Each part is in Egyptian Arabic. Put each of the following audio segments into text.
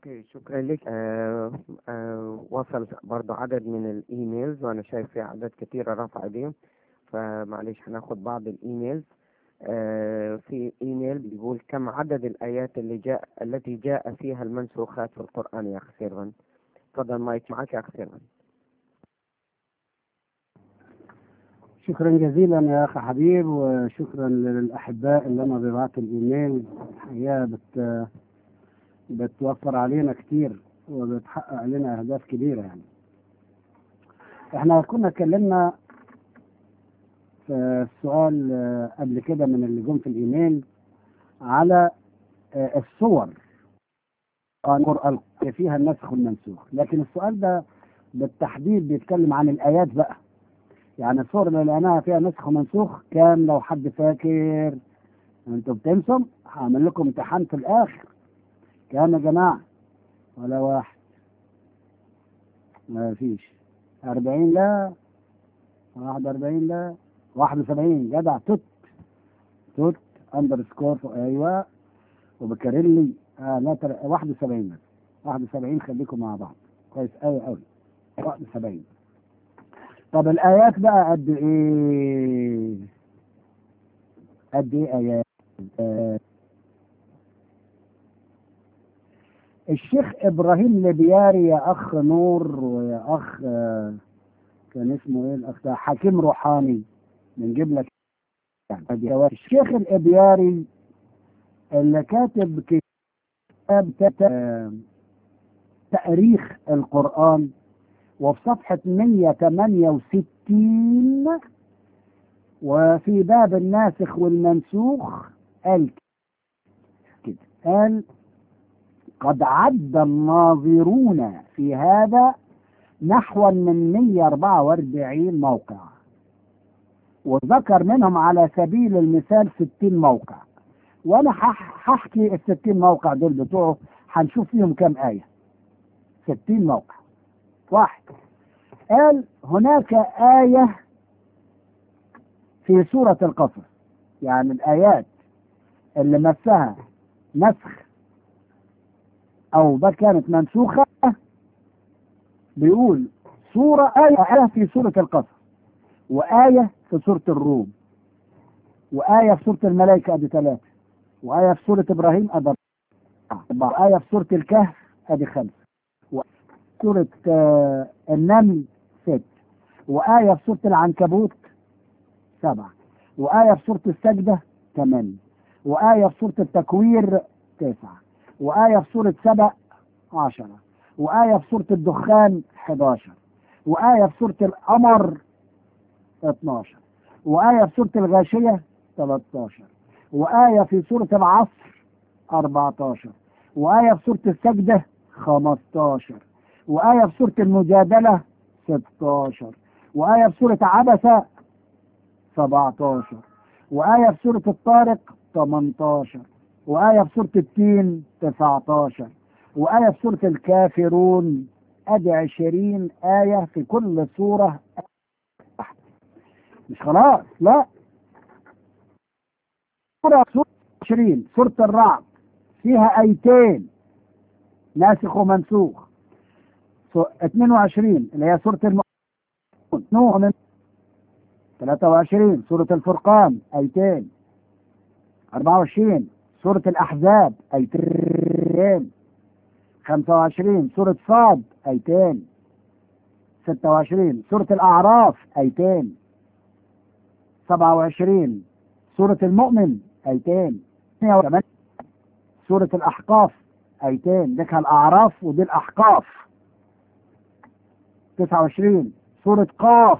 اوكي شكرا لك آه آه وصل برضو عدد من الايميلز وانا شايف في عدد كثيرة رفع ايديهم فمعلش هناخد بعض الايميلز آه في ايميل بيقول كم عدد الايات اللي جاء التي جاء فيها المنسوخات في القرآن يا اخ سيرفن تفضل مايك معك يا اخ سيرفن شكرا جزيلا يا اخ حبيب وشكرا للاحباء اللي انا ببعت الايميل الحقيقه بت بتوفر علينا كتير وبتحقق لنا اهداف كبيره يعني احنا كنا اتكلمنا في السؤال آه، قبل كده من اللي جم في الايميل على آه، الصور القرآن فيها النسخ والمنسوخ لكن السؤال ده بالتحديد بيتكلم عن الآيات بقى يعني الصور اللي لقيناها فيها نسخ ومنسوخ كان لو حد فاكر انتوا بتنسوا هعمل لكم امتحان في الآخر كام يا جماعة ولا واحد ما فيش أربعين لا واحد أربعين لا واحد وسبعين جدع توت توت اندرسكور أيوة وبكاريلي آه لا تر... واحد وسبعين بس واحد وسبعين خليكم مع بعض كويس أوي أوي واحد وسبعين طب الآيات بقى قد إيه؟ قد إيه آيات؟ آه الشيخ إبراهيم لبياري يا أخ نور ويا أخ آه كان اسمه إيه الأخ ده حكيم روحاني بنجيب لك يعني الشيخ الإبياري اللي كاتب كتاب آه تاريخ القرآن وفي صفحة 168 وفي باب الناسخ والمنسوخ قال كده قال قد عد الناظرون في هذا نحو من 144 موقع وذكر منهم على سبيل المثال 60 موقع وانا هحكي ال 60 موقع دول بتوعه هنشوف فيهم كام آية 60 موقع واحد قال هناك آية في سورة القصر يعني الآيات اللي مسها نسخ أو بل كانت منسوخة بيقول سورة آية آية في سورة القصر وآية في سورة الروم وآية في سورة الملائكة أدي ثلاثة وآية في سورة إبراهيم أدي أربعة آية في سورة الكهف أدي خمسة سورة آه النمل ست وآية في سورة العنكبوت سبعة وآية في سورة السجدة ثمانية وآية في سورة التكوير تسعة وآية في سورة سبأ عشرة وآية في سورة الدخان 11 وآية في سورة القمر 12 وآية في سورة الغاشية 13 وآية في سورة العصر 14 وآية في سورة السجدة 15 وآية في سورة المجادلة 16 وآية في سورة عبسة 17 وآية في سورة الطارق 18 وآية في سورة التين 19 وآية في سورة الكافرون أدي 20 آية في كل سورة مش خلاص لا سورة 20 سورة الرعد فيها آيتين ناسخ ومنسوخ 22 اللي هي سورة المؤمنون نوح من 23 سورة الفرقان آيتين 24 سورة الأحزاب آيتين 25 سورة صاد آيتين 26 سورة الأعراف آيتين 27 سورة المؤمن آيتين سورة الأحقاف آيتين دي الأعراف ودي الأحقاف 29 سورة قاف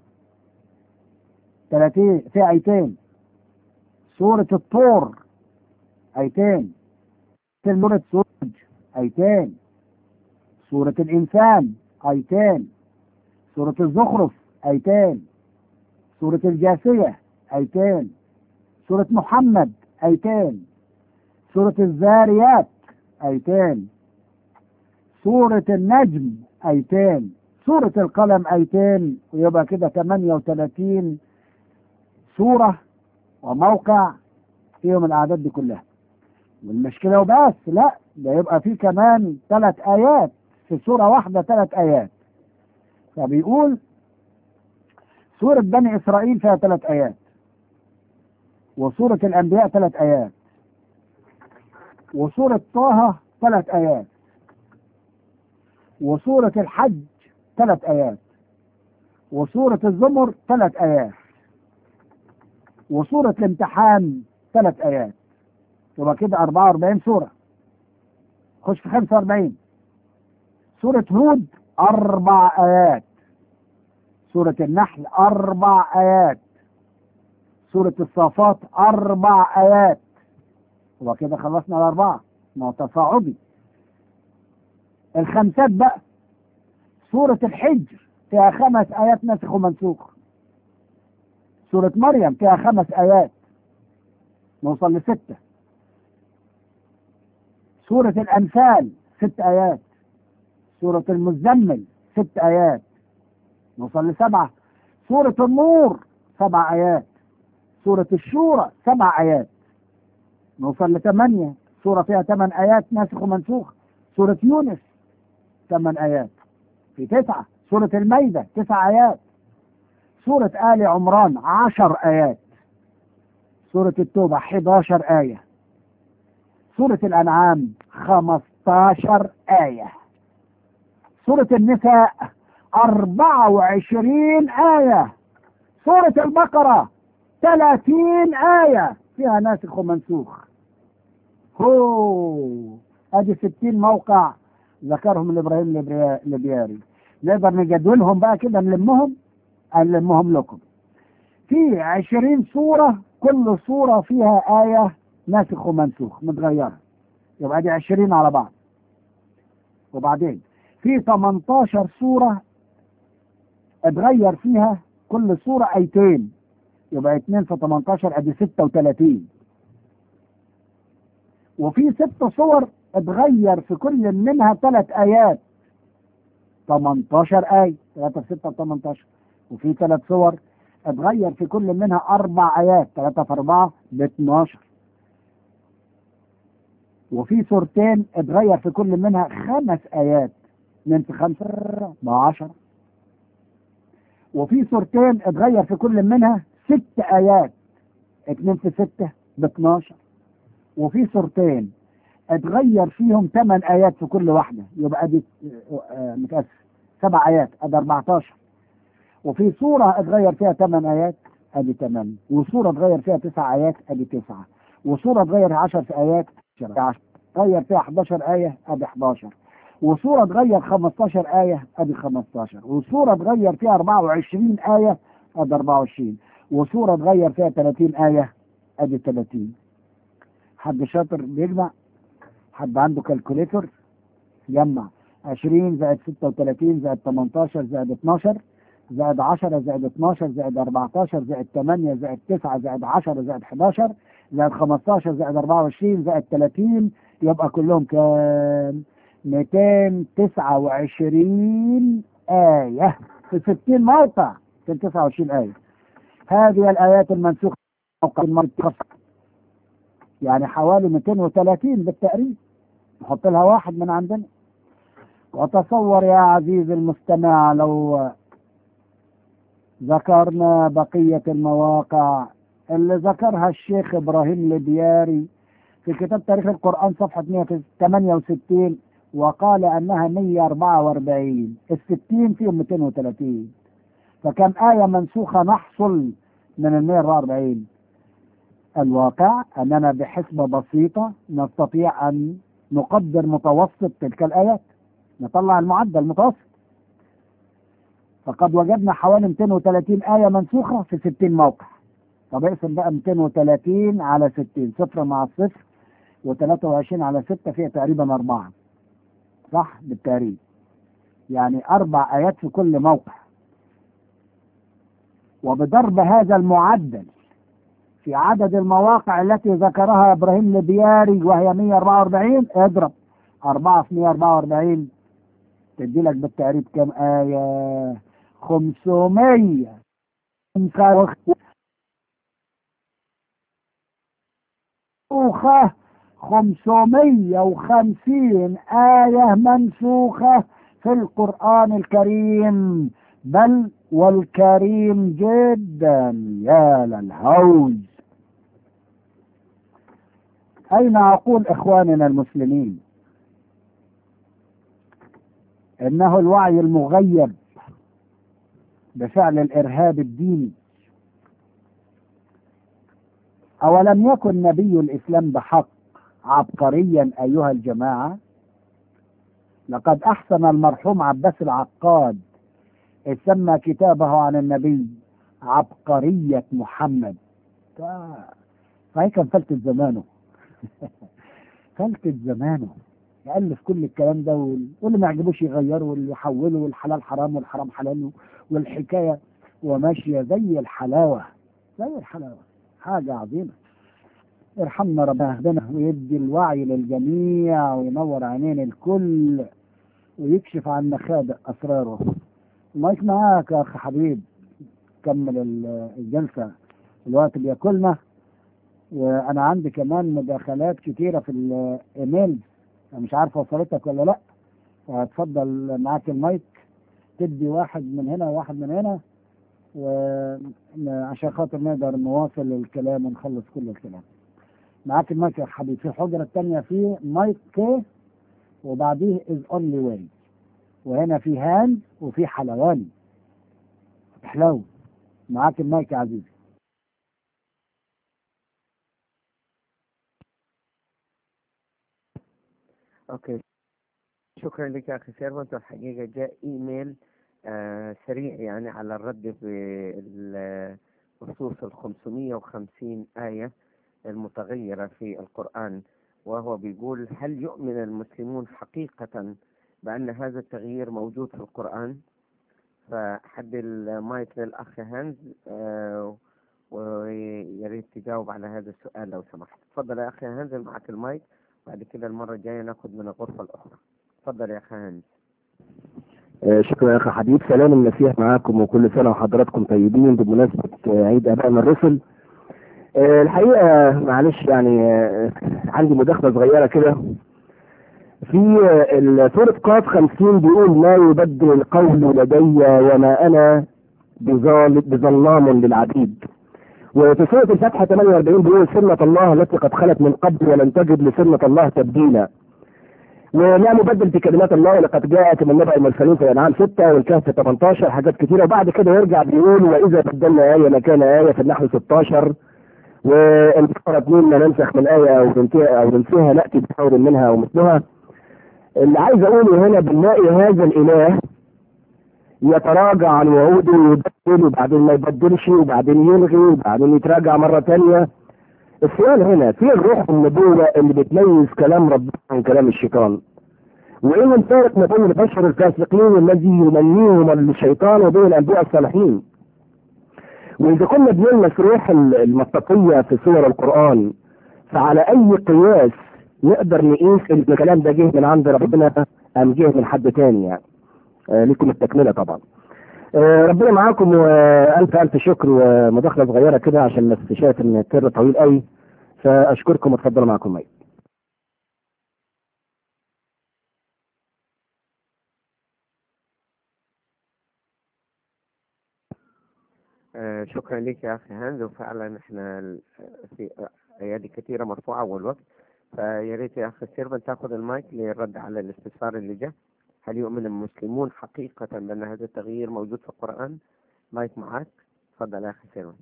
30 في آيتين سورة الطور آيتين سورة سورج آيتين سورة الإنسان آيتين سورة الزخرف آيتين سورة الجاثية آيتين سورة محمد آيتين سورة الزاريات آيتين سورة النجم آيتين سورة القلم آيتين ويبقى كده 38 سورة وموقع فيهم الأعداد دي كلها والمشكلة وبس لا ده يبقى في كمان ثلاث آيات في سورة واحدة ثلاث آيات فبيقول سورة بني إسرائيل فيها ثلاث آيات وسورة الأنبياء ثلاث آيات وسورة طه ثلاث آيات وسورة الحج ثلاث آيات وسورة الزمر ثلاث آيات وسورة الامتحان ثلاث آيات يبقى كده 44 سورة خش في 45 سورة هود أربع آيات سورة النحل أربع آيات سورة الصافات أربع آيات يبقى كده خلصنا الأربعة ما هو تصاعدي الخمسات بقى سورة الحجر فيها خمس آيات نسخ ومنسوخ سورة مريم فيها خمس آيات نوصل لستة سورة الأنفال ست آيات سورة المزمل ست آيات نوصل لسبعة سورة النور سبع آيات سورة الشورى سبع آيات نوصل لثمانية سورة فيها ثمان آيات ناسخ ومنسوخ سورة يونس ثمان آيات في تسعة سورة الميدة تسع آيات سورة آل عمران عشر آيات سورة التوبة 11 آية سورة الأنعام 15 آية سورة النساء 24 آية سورة البقرة 30 آية فيها ناسخ ومنسوخ هو ادي 60 موقع ذكرهم الابراهيم الابياري نقدر نجدولهم بقى كده نلمهم نلمهم لكم في 20 سورة كل سورة فيها آية ناسخ ومنسوخ متغيرة يبقى دي 20 على بعض وبعدين في 18 سورة اتغير فيها كل سورة آيتين يبقى 2 في 18 ادي 36 وفي ست صور اتغير في كل منها ثلاث آيات 18 آية 3 في 6 18 وفي ثلاث صور اتغير في كل منها أربع آيات 3 في 4 ب 12 وفي سورتين اتغير في كل منها خمس آيات 2 في 5 ب 10 وفي سورتين اتغير في كل منها ست آيات 2 في 6 ب 12 وفي سورتين اتغير فيهم ثمان آيات في كل واحدة يبقى دي آه متأسف سبع آيات ادي 14 وفي سورة اتغير فيها ثمان آيات ادي 8 وسورة اتغير فيها تسع آيات ادي 9 وسورة اتغير 10 آيات 10 غير فيها 11 آية ادي 11 وسورة اتغير 15 آية ادي 15 وسورة اتغير فيها 24 آية ادي 24 وسورة اتغير فيها 30 آية ادي 30 حد شاطر بيجمع حد عنده كالكوليتر يجمع 20 زائد 36 زائد 18 زائد 12 زائد 10 زائد 12 زائد 14 زائد 8 زائد 9 زائد 10 زائد 11 زائد 15 زائد 24 زائد 30 يبقى كلهم كام 229 آية في 60 موقع في 29 آية هذه الآيات المنسوخة موقع المنطقة يعني حوالي 230 بالتقريب نحط لها واحد من عندنا وتصور يا عزيزي المستمع لو ذكرنا بقية المواقع اللي ذكرها الشيخ إبراهيم البياري في كتاب تاريخ القرآن صفحة 168 وقال أنها 144 الستين فيهم 230 فكم آية منسوخة نحصل من ال 144 الواقع أننا بحسبة بسيطة نستطيع أن نقدر متوسط تلك الآيات نطلع المعدل المتوسط فقد وجدنا حوالي 230 آية منسوخة في 60 موقع طب اقسم بقى 230 على 60 صفر مع الصفر و23 على 6 فيها تقريبا أربعة صح بالتقريب يعني أربع آيات في كل موقع وبضرب هذا المعدل في عدد المواقع التي ذكرها ابراهيم البياري وهي 144 اضرب 4 في 144 تدي لك بالتقريب كم آية 500 5 550 آية منسوخة في القرآن الكريم بل والكريم جدا يا للهوز أين عقول إخواننا المسلمين إنه الوعي المغيب بفعل الإرهاب الديني أولم يكن نبي الإسلام بحق عبقريا أيها الجماعة لقد أحسن المرحوم عباس العقاد إذ سمى كتابه عن النبي عبقرية محمد فهي كان فلتة زمانه فلتة زمانه يألف كل الكلام ده وال- واللي ما يعجبوش يغيره واللي يحوله والحلال حرام والحرام حلال والحكاية وماشية زي الحلاوة زي الحلاوة حاجة عظيمة ارحمنا ربنا يهدنا ويدي الوعي للجميع وينور عينين الكل ويكشف عن مخابئ أسراره المايك معاك يا أخ حبيب كمل ال- الجلسة الوقت بياكلنا وأنا عندي كمان مداخلات كتيرة في الإيميل أنا مش عارف وصلتك ولا لأ وهتفضل معاك المايك تدي واحد من هنا وواحد من هنا وعشان خاطر نقدر نواصل الكلام ونخلص كل الكلام معاك المايك يا حبيبي في الحجرة التانية في مايك كي وبعديه از اونلي واي وهنا في هاند وفي حلواني حلو معاك المايك يا عزيزي اوكي شكرا لك يا اخي سيرفنت والحقيقه جاء ايميل آه سريع يعني على الرد بال- بخصوص ال 550 آية المتغيرة في القرآن وهو بيقول هل يؤمن المسلمون حقيقة بأن هذا التغيير موجود في القرآن فحد المايك للأخ هانز آه ويا ريت تجاوب على هذا السؤال لو سمحت تفضل يا أخي هانز معك المايك بعد كده المرة الجاية ناخد من الغرفة الأخرى تفضل يا أخي هانز آه، شكرا يا اخي حبيب سلام المسيح معاكم وكل سنه وحضراتكم طيبين بمناسبه آه، عيد ابائنا الرسل آه، الحقيقه معلش يعني آه، عندي مداخله صغيره كده في آه، ال- سوره قاف 50 بيقول ما يبدل القول لدي وما انا بظال- بظلام للعبيد وفي سوره الفتح 48 بيقول سنه الله التي قد خلت من قبل ولن تجد لسنه الله تبديلا ولا مبدل في كلمات الله لقد جاءت من نبأ المرسلين في الانعام 6 والكهف 18 حاجات كتيره وبعد كده يرجع بيقول واذا بدلنا ايه مكان ايه في النحل 16 وان كانت منا ننسخ من ايه او ننتهي او ننسيها ناتي بخير منها او مثلها اللي عايز اقوله هنا بنلاقي هذا الاله يتراجع عن وعوده ويبدل وبعدين ما يبدلش وبعدين يلغي وبعدين يتراجع مره ثانيه السؤال هنا في الروح النبوة اللي بتميز كلام ربنا عن كلام الشيطان وايه الفارق ما بين البشر الفاسقين الذي يمنيهم الشيطان وبين الانبياء الصالحين واذا كنا بنلمس روح ال- المطاطية في سور القرآن فعلى اي قياس نقدر نقيس ان الكلام ده جه من عند ربنا ام جه من حد تاني يعني آه لكم التكملة طبعا آه ربنا معاكم والف الف شكر ومداخلة صغيرة كده عشان بس شايف ان التر طويل قوي فاشكركم واتفضلوا معكم مي آه شكرا لك يا اخي هانز وفعلا احنا ال- في ايادي كثيره مرفوعه اول وقت فيا ريت يا اخي سيرفن تاخذ المايك للرد على الاستفسار اللي جاء هل يؤمن المسلمون حقيقه بان هذا التغيير موجود في القران مايك معك تفضل يا اخي سيرفن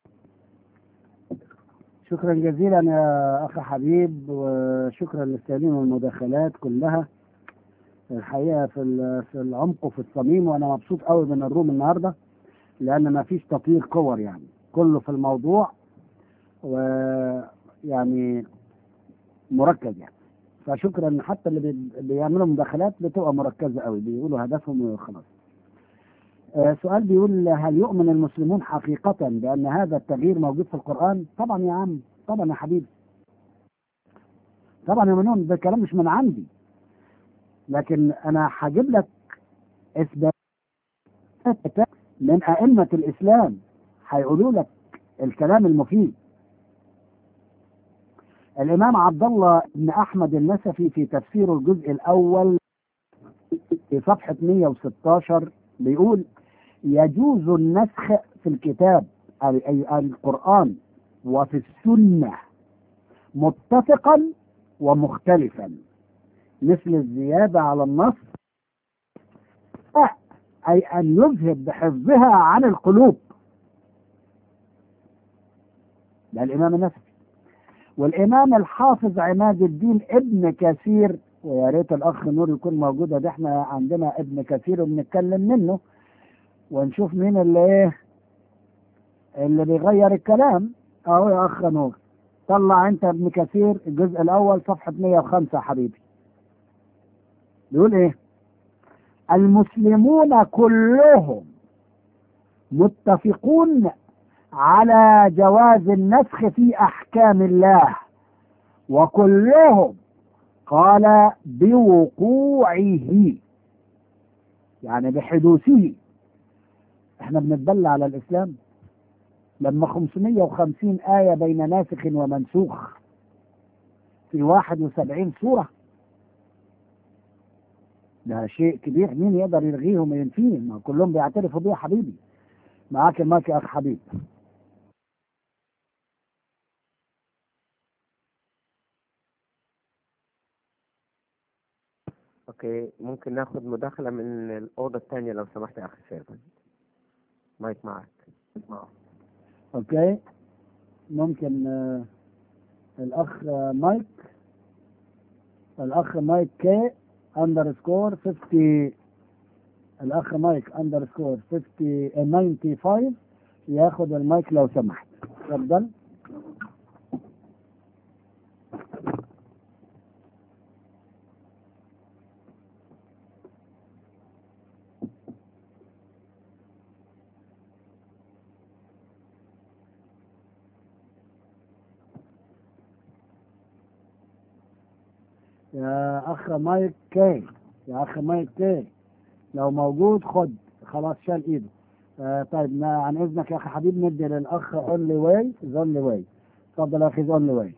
شكرا جزيلا يا اخ حبيب وشكرا للسائلين والمداخلات كلها الحقيقه في ال- في العمق وفي الصميم وانا مبسوط قوي من الروم النهارده لان ما فيش تطوير كور يعني كله في الموضوع ويعني مركز يعني فشكرا حتى اللي بي- بيعملوا مداخلات بتبقى مركزه قوي بيقولوا هدفهم وخلاص آه، سؤال بيقول هل يؤمن المسلمون حقيقة بأن هذا التغيير موجود في القرآن؟ طبعا يا عم طبعا يا حبيبي طبعا يؤمنون ده كلام مش من عندي لكن أنا هجيب لك إثبات من أئمة الإسلام هيقولوا لك الكلام المفيد الإمام عبد الله بن أحمد النسفي في تفسير الجزء الأول في صفحة 116 بيقول يجوز النسخ في الكتاب أي أي القرآن وفي السنة متفقا ومختلفا مثل الزيادة على النص أي أن يذهب بحفظها عن القلوب ده الإمام النسفي والإمام الحافظ عماد الدين ابن كثير ويا ريت الأخ نور يكون موجود ده احنا عندنا ابن كثير وبنتكلم منه ونشوف مين اللي ايه اللي بيغير الكلام اهو يا أخ نور طلع أنت ابن كثير الجزء الأول صفحة 105 يا حبيبي بيقول إيه المسلمون كلهم متفقون على جواز النسخ في احكام الله وكلهم قال بوقوعه يعني بحدوثه احنا بنتبلى على الاسلام لما 550 آية بين ناسخ ومنسوخ في 71 سورة ده شيء كبير مين يقدر يلغيهم وينفيهم ما كلهم بيعترفوا بيه يا حبيبي معاك المايك يا اخ حبيب اوكي ممكن ناخد مداخلة من الأوضة الثانية لو سمحت يا أخي سيرفن مايك معك اوكي ممكن آه الاخ آه مايك الاخ مايك كي اندرسكور 50 الاخ مايك اندرسكور 50 آه، 95 ياخد المايك لو سمحت اتفضل يا اخ مايك كي يا اخ مايك كي لو موجود خد خلاص شال ايده آه طيب ما عن اذنك يا اخي حبيب ندي للاخ اونلي واي اونلي واي اتفضل يا اخي اونلي واي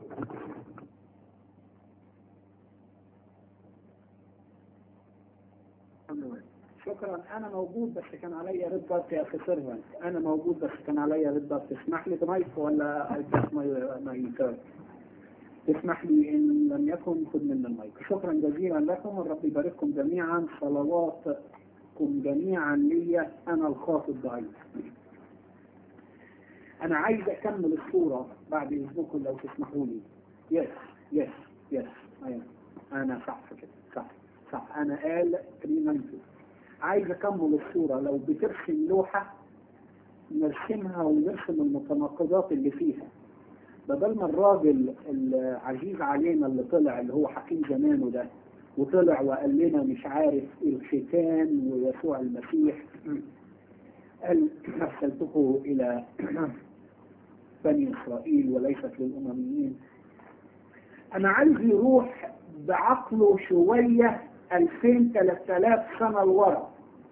شكرا انا موجود بس كان عليا ريد دارت يا اخي سيرفنت انا موجود بس كان عليا ريد دارت تسمح لي بمايك ولا اديك مايك تسمح لي ان لم يكن خذ من المايك شكرا جزيلا لكم الرب يبارككم جميعا صلواتكم جميعا لي انا الخاطئ الضعيف انا عايز اكمل الصوره بعد اذنكم لو تسمحوا لي يس يس يس انا صح كده صح صح انا قال 390 عايز اكمل الصورة لو بترسم لوحة نرسمها ونرسم المتناقضات اللي فيها بدل ما الراجل العزيز علينا اللي طلع اللي هو حكيم زمانه ده وطلع وقال لنا مش عارف الختان ويسوع المسيح قال ارسلته الى بني اسرائيل وليست للامميين انا عايز يروح بعقله شويه 2000 3000 سنة لورا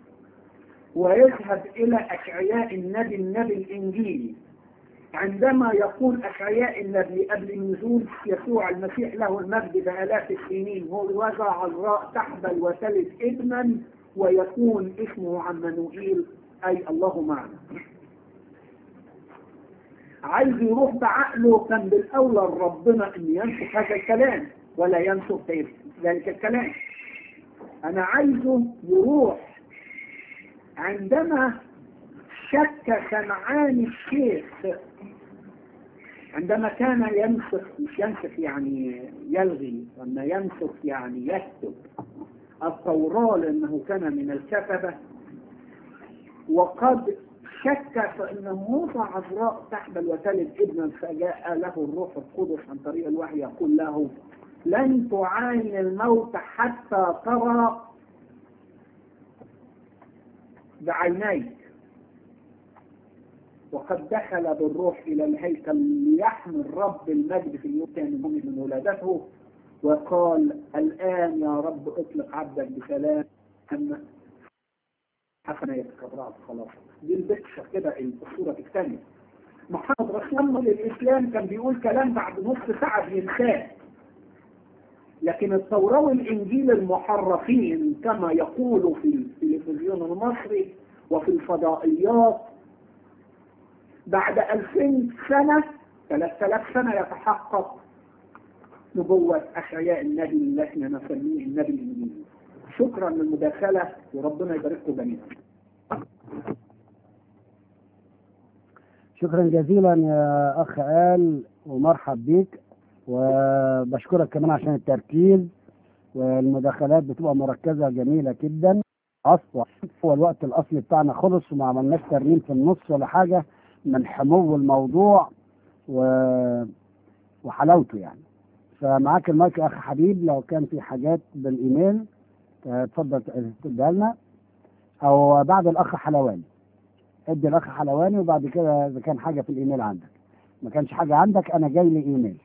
ويذهب إلى أشعياء النبي النبي الإنجيلي عندما يقول أشعياء النبي قبل نزول يسوع المسيح له المجد بآلاف السنين هو وضع عذراء تحبل وتلد ابنا ويكون اسمه عمانوئيل أي الله معنا عايز يروح بعقله كان بالأولى ربنا أن ينسخ هذا الكلام ولا ينسخ ذلك الكلام انا عايزه يروح عندما شك سمعان الشيخ عندما كان ينسخ مش ينسخ يعني يلغي لما ينسخ يعني يكتب التوراة لأنه كان من الكتبة وقد شك فإن موسى عذراء تحمل وتلد ابنا فجاء له الروح القدس عن طريق الوحي يقول له لن تعاين الموت حتى ترى بعينيك وقد دخل بالروح إلى الهيكل ليحمل رب المجد في اليوم الثاني من ولادته وقال الآن يا رب اطلق عبدك بسلام حسنا يتكرر خلاص دي البكشة كده الصورة الثانية محمد رسول الله للإسلام كان بيقول كلام بعد نص ساعة بينساه لكن التوراة والإنجيل المحرفين كما يقول في التلفزيون المصري وفي الفضائيات بعد 2000 سنة 3000 سنة يتحقق نبوة أشعياء النبي اللي احنا نسميه النبي الإنجيلي شكرا للمداخلة وربنا يبارككم جميعا شكرا جزيلا يا اخ آل ومرحب بيك وبشكرك كمان عشان التركيز والمداخلات بتبقى مركزة جميلة جدا اصلا هو الوقت الاصلي بتاعنا خلص وما عملناش ترميم في النص ولا حاجة من حمو الموضوع و... وحلاوته يعني فمعاك المايك يا اخ حبيب لو كان في حاجات بالايميل آه، اتفضل تديها لنا او بعد الاخ حلواني ادي الاخ حلواني وبعد كده اذا كان حاجه في الايميل عندك ما كانش حاجه عندك انا جاي لي ايميل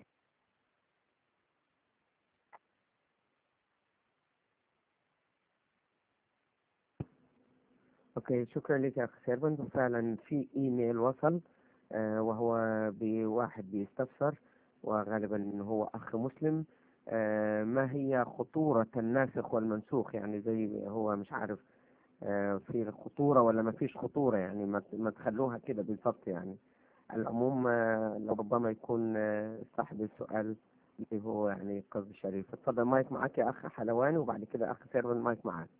اوكي شكرا لك يا اخ سيرفنت وفعلا في ايميل وصل آه وهو بواحد بيستفسر وغالبا انه هو اخ مسلم آه ما هي خطورة الناسخ والمنسوخ يعني زي هو مش عارف آه في خطورة ولا ما فيش خطورة يعني ما ما تخلوها كده بالضبط يعني العموم آه ربما يكون آه صاحب السؤال اللي هو يعني قصد شريف اتفضل مايك معاك يا اخ حلواني وبعد كده اخ سيرفن مايك معاك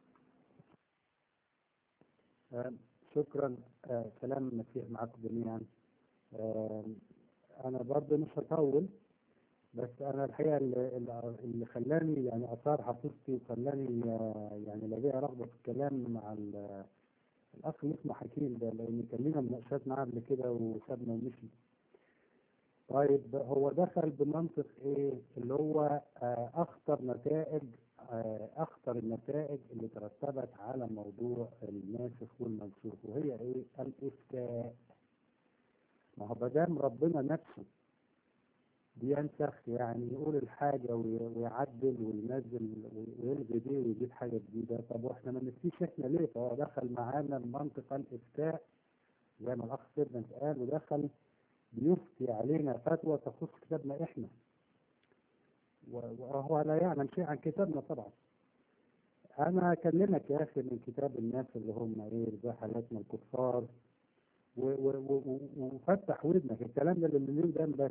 آه، شكرا آه، سلام المسيح معكم جميعا آه، انا برضه مش هطول بس انا الحقيقه اللي, اللي خلاني يعني اثار حفيظتي وخلاني آه، يعني لدي رغبه في الكلام مع ال- الاخ اللي اسمه حكيم ده لان كان لنا مناقشات معاه قبل كده وسابنا ومشي طيب هو دخل بمنطق ايه اللي هو آه، اخطر نتائج آه، اخطر النتائج اللي ترتبت على موضوع الناسخ والمنسوخ وهي ايه الافتاء ما هو مادام ربنا نفسه بينسخ يعني يقول الحاجة وي- ويعدل وينزل وي- ويلغي دي ويجيب حاجة جديدة طب واحنا ما نفتيش احنا ليه فهو دخل معانا المنطقة الإفتاء زي ما الأخ سيدنا قال ودخل بيفتي علينا فتوى تخص كتابنا احنا و- وهو لا يعلم شيء عن كتابنا طبعا انا اكلمك يا اخي من كتاب الناس اللي هم ايه زي حالاتنا الكفار و- و- و- و- وفتح ودنك الكلام ده للمليون ده بس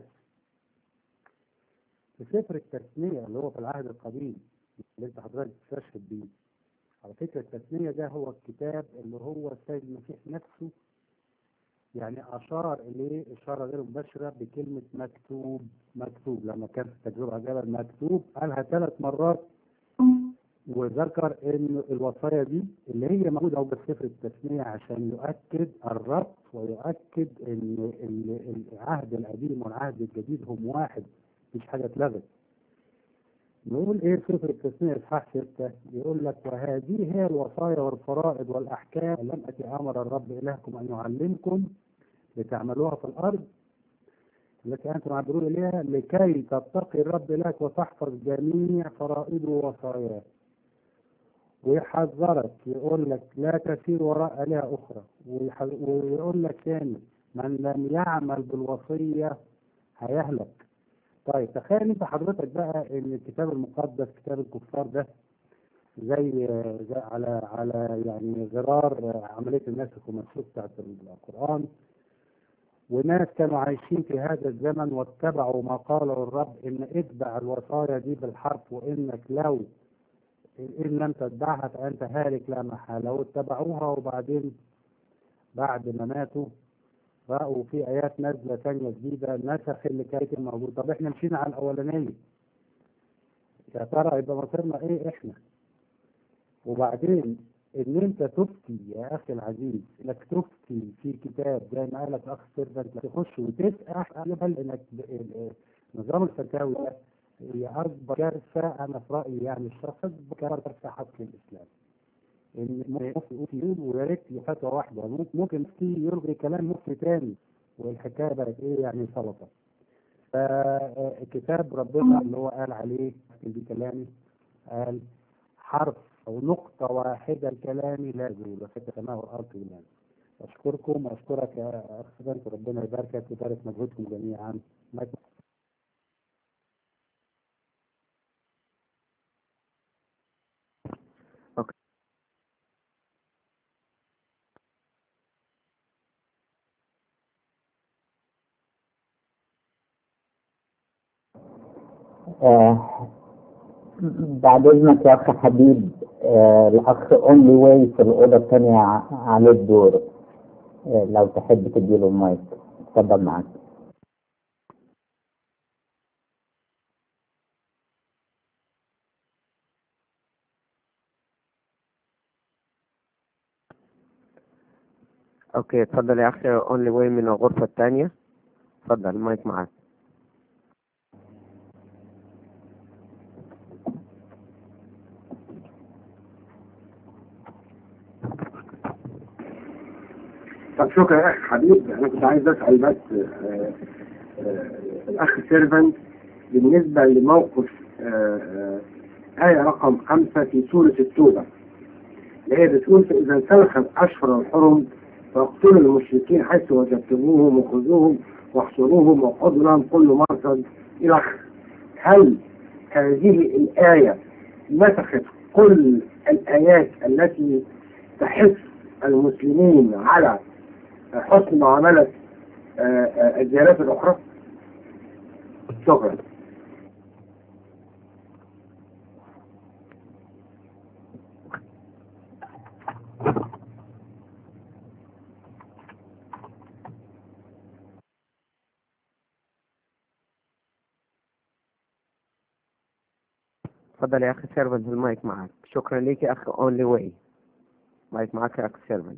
في سفر التثنية اللي هو في العهد القديم اللي انت حضرتك بتستشهد بيه على فكرة التثنية ده هو الكتاب اللي هو السيد المسيح نفسه يعني أشار إليه إشارة غير مباشرة بكلمة مكتوب مكتوب لما كان في التجربة على الجبل مكتوب قالها ثلاث مرات وذكر إن الوصايا دي اللي هي موجودة أهو في سفر التثنية عشان يؤكد الربط ويؤكد إن ال- العهد القديم والعهد الجديد هم واحد مفيش حاجة اتلغت نقول ايه في سفر التثنية اصحاح ستة يقول لك وهذه هي الوصايا والفرائض والاحكام التي امر الرب الهكم ان يعلمكم لتعملوها في الارض التي انتم عبرون اليها لكي تتقي الرب الهك وتحفظ جميع فرائضه ووصاياه ويحذرك يقول لك لا تسير وراء آلهة أخرى ويح- ويقول لك ثاني من لم يعمل بالوصية هيهلك طيب تخيل انت حضرتك بقى ان الكتاب المقدس كتاب الكفار ده زي, زي على على يعني غرار عمليه النسخ والمنسوخ بتاعت القران وناس كانوا عايشين في هذا الزمن واتبعوا ما قاله الرب ان اتبع الوصايا دي بالحرف وانك لو ان لم تتبعها فانت هالك لا محاله واتبعوها وبعدين بعد ما ماتوا رأوا في آيات نازلة تانية جديدة نسخ اللي كانت موجود طب احنا مشينا على الأولانية يا ترى يبقى مصيرنا ايه احنا وبعدين ان انت تفتي يا اخي العزيز انك تفتي في كتاب زي ما قالك اخ سيرفنت تخش وتسأل قبل انك ب- نظام الفتاوي ده هي اكبر كارثه انا في رايي يعني الشخص اكبر كارثه حصل الاسلام ان مفتي يقول ويا ريت فتوى واحده ممكن ممكن مفتي يلغي كلام مفتي تاني والحكايه بقت ايه يعني سلطه فكتاب ربنا اللي هو قال عليه دي كلامي قال حرف او نقطه واحده الكلام لا يزول وفي السماء والارض بالله أشكركم وأشكرك يا أخ بنت ربنا يباركك ويبارك مجهودكم جميعا مايك آه بعد اذنك يا اخ حبيب آه الاخ اونلي واي في الاوضه الثانيه عليه الدور آه لو تحب تديله المايك اتفضل معاك اوكي اتفضل يا اخي اونلي واي من الغرفة التانية اتفضل المايك معاك طب شكرا يا اخ حبيب انا كنت عايز اسال بس آه، آه، الاخ سيرفنت بالنسبه لموقف آه، آه، آية رقم خمسة في سورة التوبة اللي هي بتقول فإذا انسلخ الأشهر الحرم فاقتلوا المشركين حيث وجدتموهم وخذوهم واحصروهم وخذوا لهم كل مرصد إلى آخره. هل هذه الآية نسخت كل الآيات التي تحث المسلمين على حسن معاملة آه، آه، الديانات الأخرى؟ شكرا. اتفضل يا اخي سيرفنت المايك معاك شكرا ليك يا اخ اونلي واي مايك معاك يا اخ سيرفنت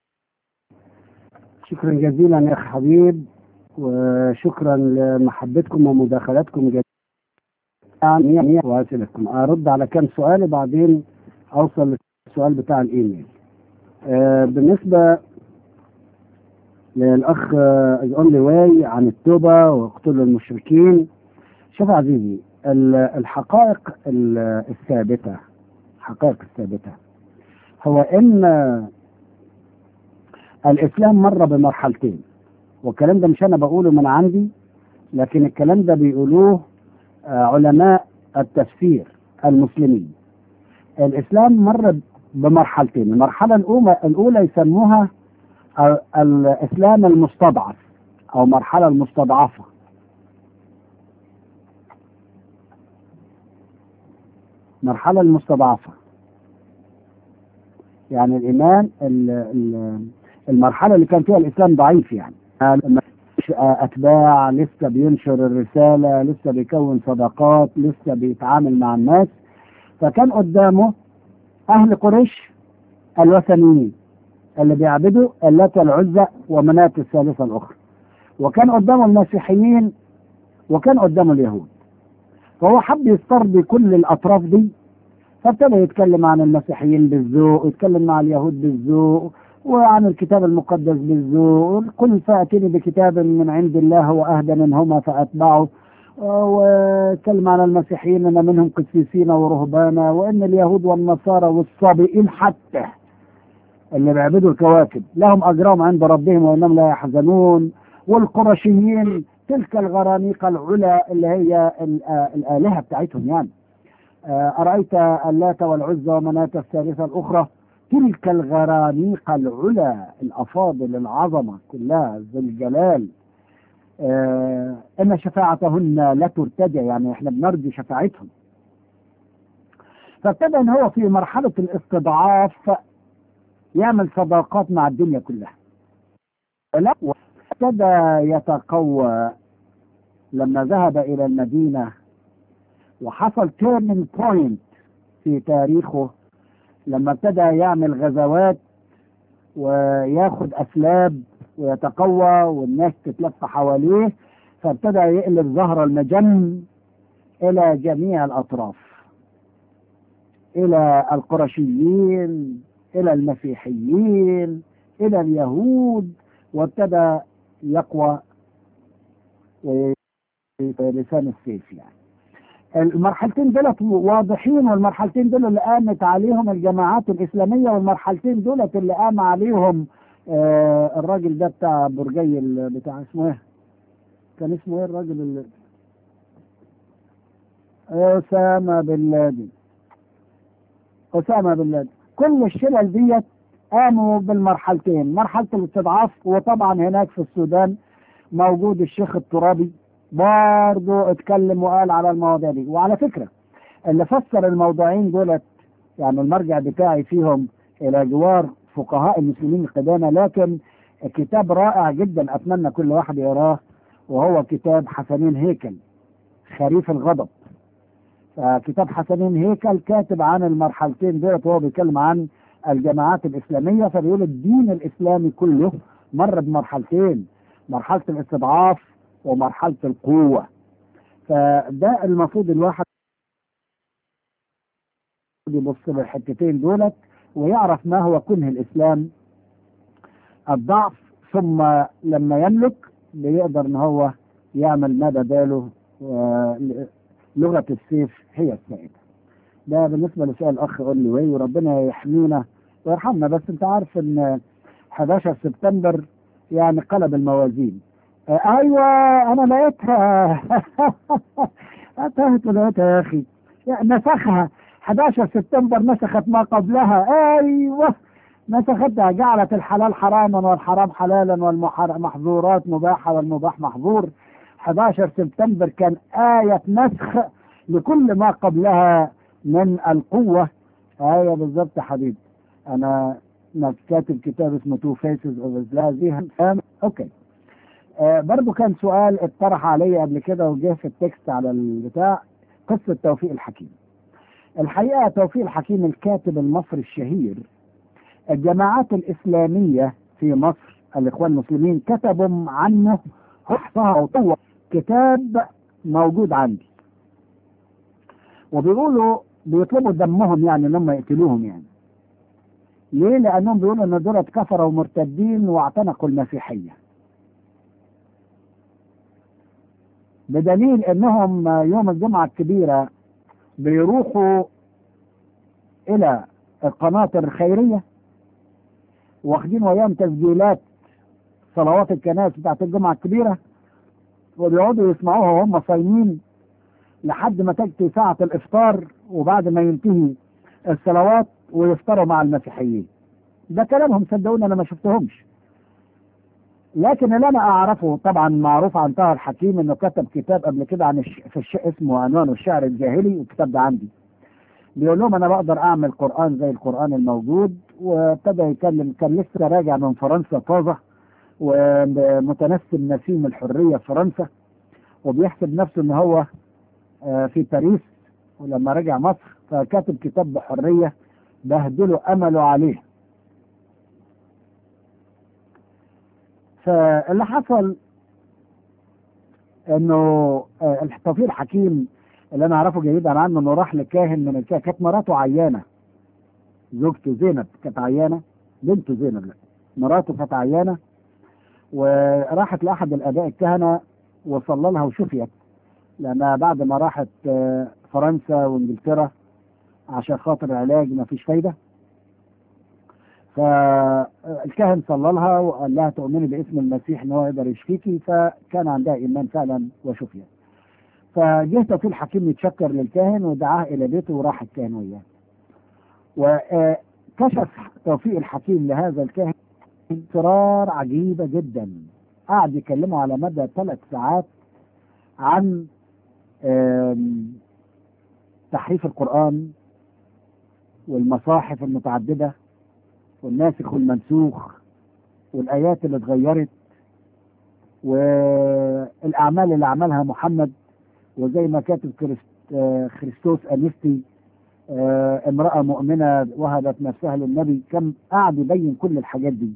شكرا جزيلا يا اخ حبيب وشكرا لمحبتكم ومداخلاتكم جميعا واسئلتكم ارد على كم سؤال وبعدين اوصل للسؤال بتاع الايميل آه، بالنسبه للاخ اونلي واي عن التوبه وقتل المشركين شوف يا عزيزي ال- الحقائق ال- الثابته الحقائق الثابته هو ان الاسلام مر بمرحلتين والكلام ده مش انا بقوله من عندي لكن الكلام ده بيقولوه آه، علماء التفسير المسلمين الاسلام مر بمرحلتين المرحله الاولى الاولى يسموها ال- الاسلام المستضعف او مرحله المستضعفه مرحله المستضعفه يعني الايمان ال- ال- المرحله اللي كان فيها الاسلام ضعيف يعني مش اتباع لسه بينشر الرساله لسه بيكون صداقات لسه بيتعامل مع الناس فكان قدامه اهل قريش الوثنيين اللي بيعبدوا اللات والعزى ومناة الثالثه الاخرى وكان قدامه المسيحيين وكان قدامه اليهود فهو حب يسترضي كل الاطراف دي فابتدى يتكلم عن المسيحيين بالذوق ويتكلم مع اليهود بالذوق وعن الكتاب المقدس بالذوق قل فأتني بكتاب من عند الله هو أهدى منهما فأتبعه واتكلم عن المسيحيين ان منهم قسيسين ورهبانا وان اليهود والنصارى والصابئين حتى اللي بيعبدوا الكواكب لهم اجرهم عند ربهم وانهم لا يحزنون والقرشيين تلك الغرانيق العلا اللي هي ال- آه الالهه بتاعتهم يعني آه، ارايت اللات والعزى ومناة الثالثه الاخرى تلك الغرانيق العلا الافاضل العظمه كلها ذو الجلال آه، ان شفاعتهن لا ترتجى يعني احنا بنرجو شفاعتهم فابتدى ان هو في مرحله الاستضعاف يعمل صداقات مع الدنيا كلها لا ابتدى يتقوى لما ذهب الى المدينه وحصل تيرنينج بوينت في تاريخه لما ابتدى يعمل غزوات وياخد اسلاب ويتقوى والناس تتلف حواليه فابتدى يقلب ظهر المجن الى جميع الاطراف الى القرشيين الى المسيحيين الى اليهود وابتدى يقوى لسان السيف يعني المرحلتين دولت واضحين والمرحلتين دول اللي قامت عليهم الجماعات الإسلامية والمرحلتين دولت اللي قام عليهم آه الراجل ده بتاع برجي ال- بتاع اسمه ايه كان اسمه ايه الراجل اللي أسامة بن لادن أسامة بن لادن كل الشلل ديت قاموا بالمرحلتين مرحلة الاستضعاف وطبعا هناك في السودان موجود الشيخ الترابي برضه اتكلم وقال على المواضيع دي وعلى فكرة اللي فسر الموضوعين دولت يعني المرجع بتاعي فيهم إلى جوار فقهاء المسلمين القدامى لكن كتاب رائع جدا أتمنى كل واحد يقراه وهو كتاب حسنين هيكل خريف الغضب فكتاب حسنين هيكل كاتب عن المرحلتين دولت وهو بيتكلم عن الجماعات الإسلامية فبيقول الدين الإسلامي كله مر بمرحلتين مرحلة الاستضعاف ومرحلة القوة فده المفروض الواحد يبص للحتتين دولت ويعرف ما هو كنه الإسلام الضعف ثم لما يملك بيقدر ان هو يعمل ما بداله لغة السيف هي السائدة ده بالنسبة لسؤال الأخ أولي واي وربنا يحمينا ويرحمنا بس أنت عارف إن 11 سبتمبر يعني قلب الموازين آه أيوة أنا لقيتها انتهت ولقيتها يا أخي يعني نسخها 11 سبتمبر نسخت ما قبلها أيوة نسختها جعلت الحلال حراما والحرام حلالا والمحظورات مباحة والمباح محظور 11 سبتمبر كان آية نسخ لكل ما قبلها من القوة آية بالظبط يا حبيبي أنا كاتب كتاب اسمه تو فيسز اوف اسلام اوكي آه برضو كان سؤال اتطرح علي قبل كده وجه في التكست على البتاع قصة توفيق الحكيم الحقيقة توفيق الحكيم الكاتب المصري الشهير الجماعات الإسلامية في مصر الإخوان المسلمين كتبوا عنه حصها وطوة كتاب موجود عندي وبيقولوا بيطلبوا دمهم يعني لما يقتلوهم يعني ليه؟ لأنهم بيقولوا إن دول كفروا ومرتدين واعتنقوا المسيحية بدليل إنهم يوم الجمعة الكبيرة بيروحوا إلى القناطر الخيرية واخدين وياهم تسجيلات صلوات الكنائس بتاعت الجمعة الكبيرة وبيقعدوا يسمعوها وهم صايمين لحد ما تأتي ساعة الإفطار وبعد ما ينتهي الصلوات ويفطروا مع المسيحيين ده كلامهم صدقوني أنا ما شفتهمش لكن اللي أنا أعرفه طبعا معروف عن طه الحكيم إنه كتب كتاب قبل كده عن الش... في الش... اسمه عنوان الشعر الجاهلي والكتاب ده عندي بيقول لهم أنا بقدر أعمل قرآن زي القرآن الموجود وابتدى يتكلم كان لسه راجع من فرنسا طازة ومتنسم نسيم الحرية في فرنسا وبيحسب نفسه ان هو في باريس ولما رجع مصر فكاتب كتاب بحرية بهدلوا امله عليه فاللي حصل انه توفيق الحكيم اللي انا اعرفه جيدا عنه انه راح لكاهن من الكاهن كانت مراته عيانه زوجته زينب كانت عيانه بنته زينب لا مراته كانت عيانه وراحت لاحد الاباء الكهنه وصلى لها وشفيت لانها بعد ما راحت فرنسا وانجلترا عشان خاطر العلاج ما فيش فايده فالكاهن صلى لها وقال لها تؤمني باسم المسيح ان هو يقدر يشفيكي فكان عندها ايمان فعلا وشفيت فجه توفيق الحكيم يتشكر للكاهن ودعاه الى بيته وراح الكاهن وياه وكشف توفيق الحكيم لهذا الكاهن اسرار عجيبه جدا قعد يكلمه على مدى ثلاث ساعات عن تحريف القرآن والمصاحف المتعددة والناسخ والمنسوخ والآيات اللي اتغيرت والأعمال اللي عملها محمد وزي ما كاتب خريستوس أنيستي امرأة مؤمنة وهبت نفسها للنبي كم قعد يبين كل الحاجات دي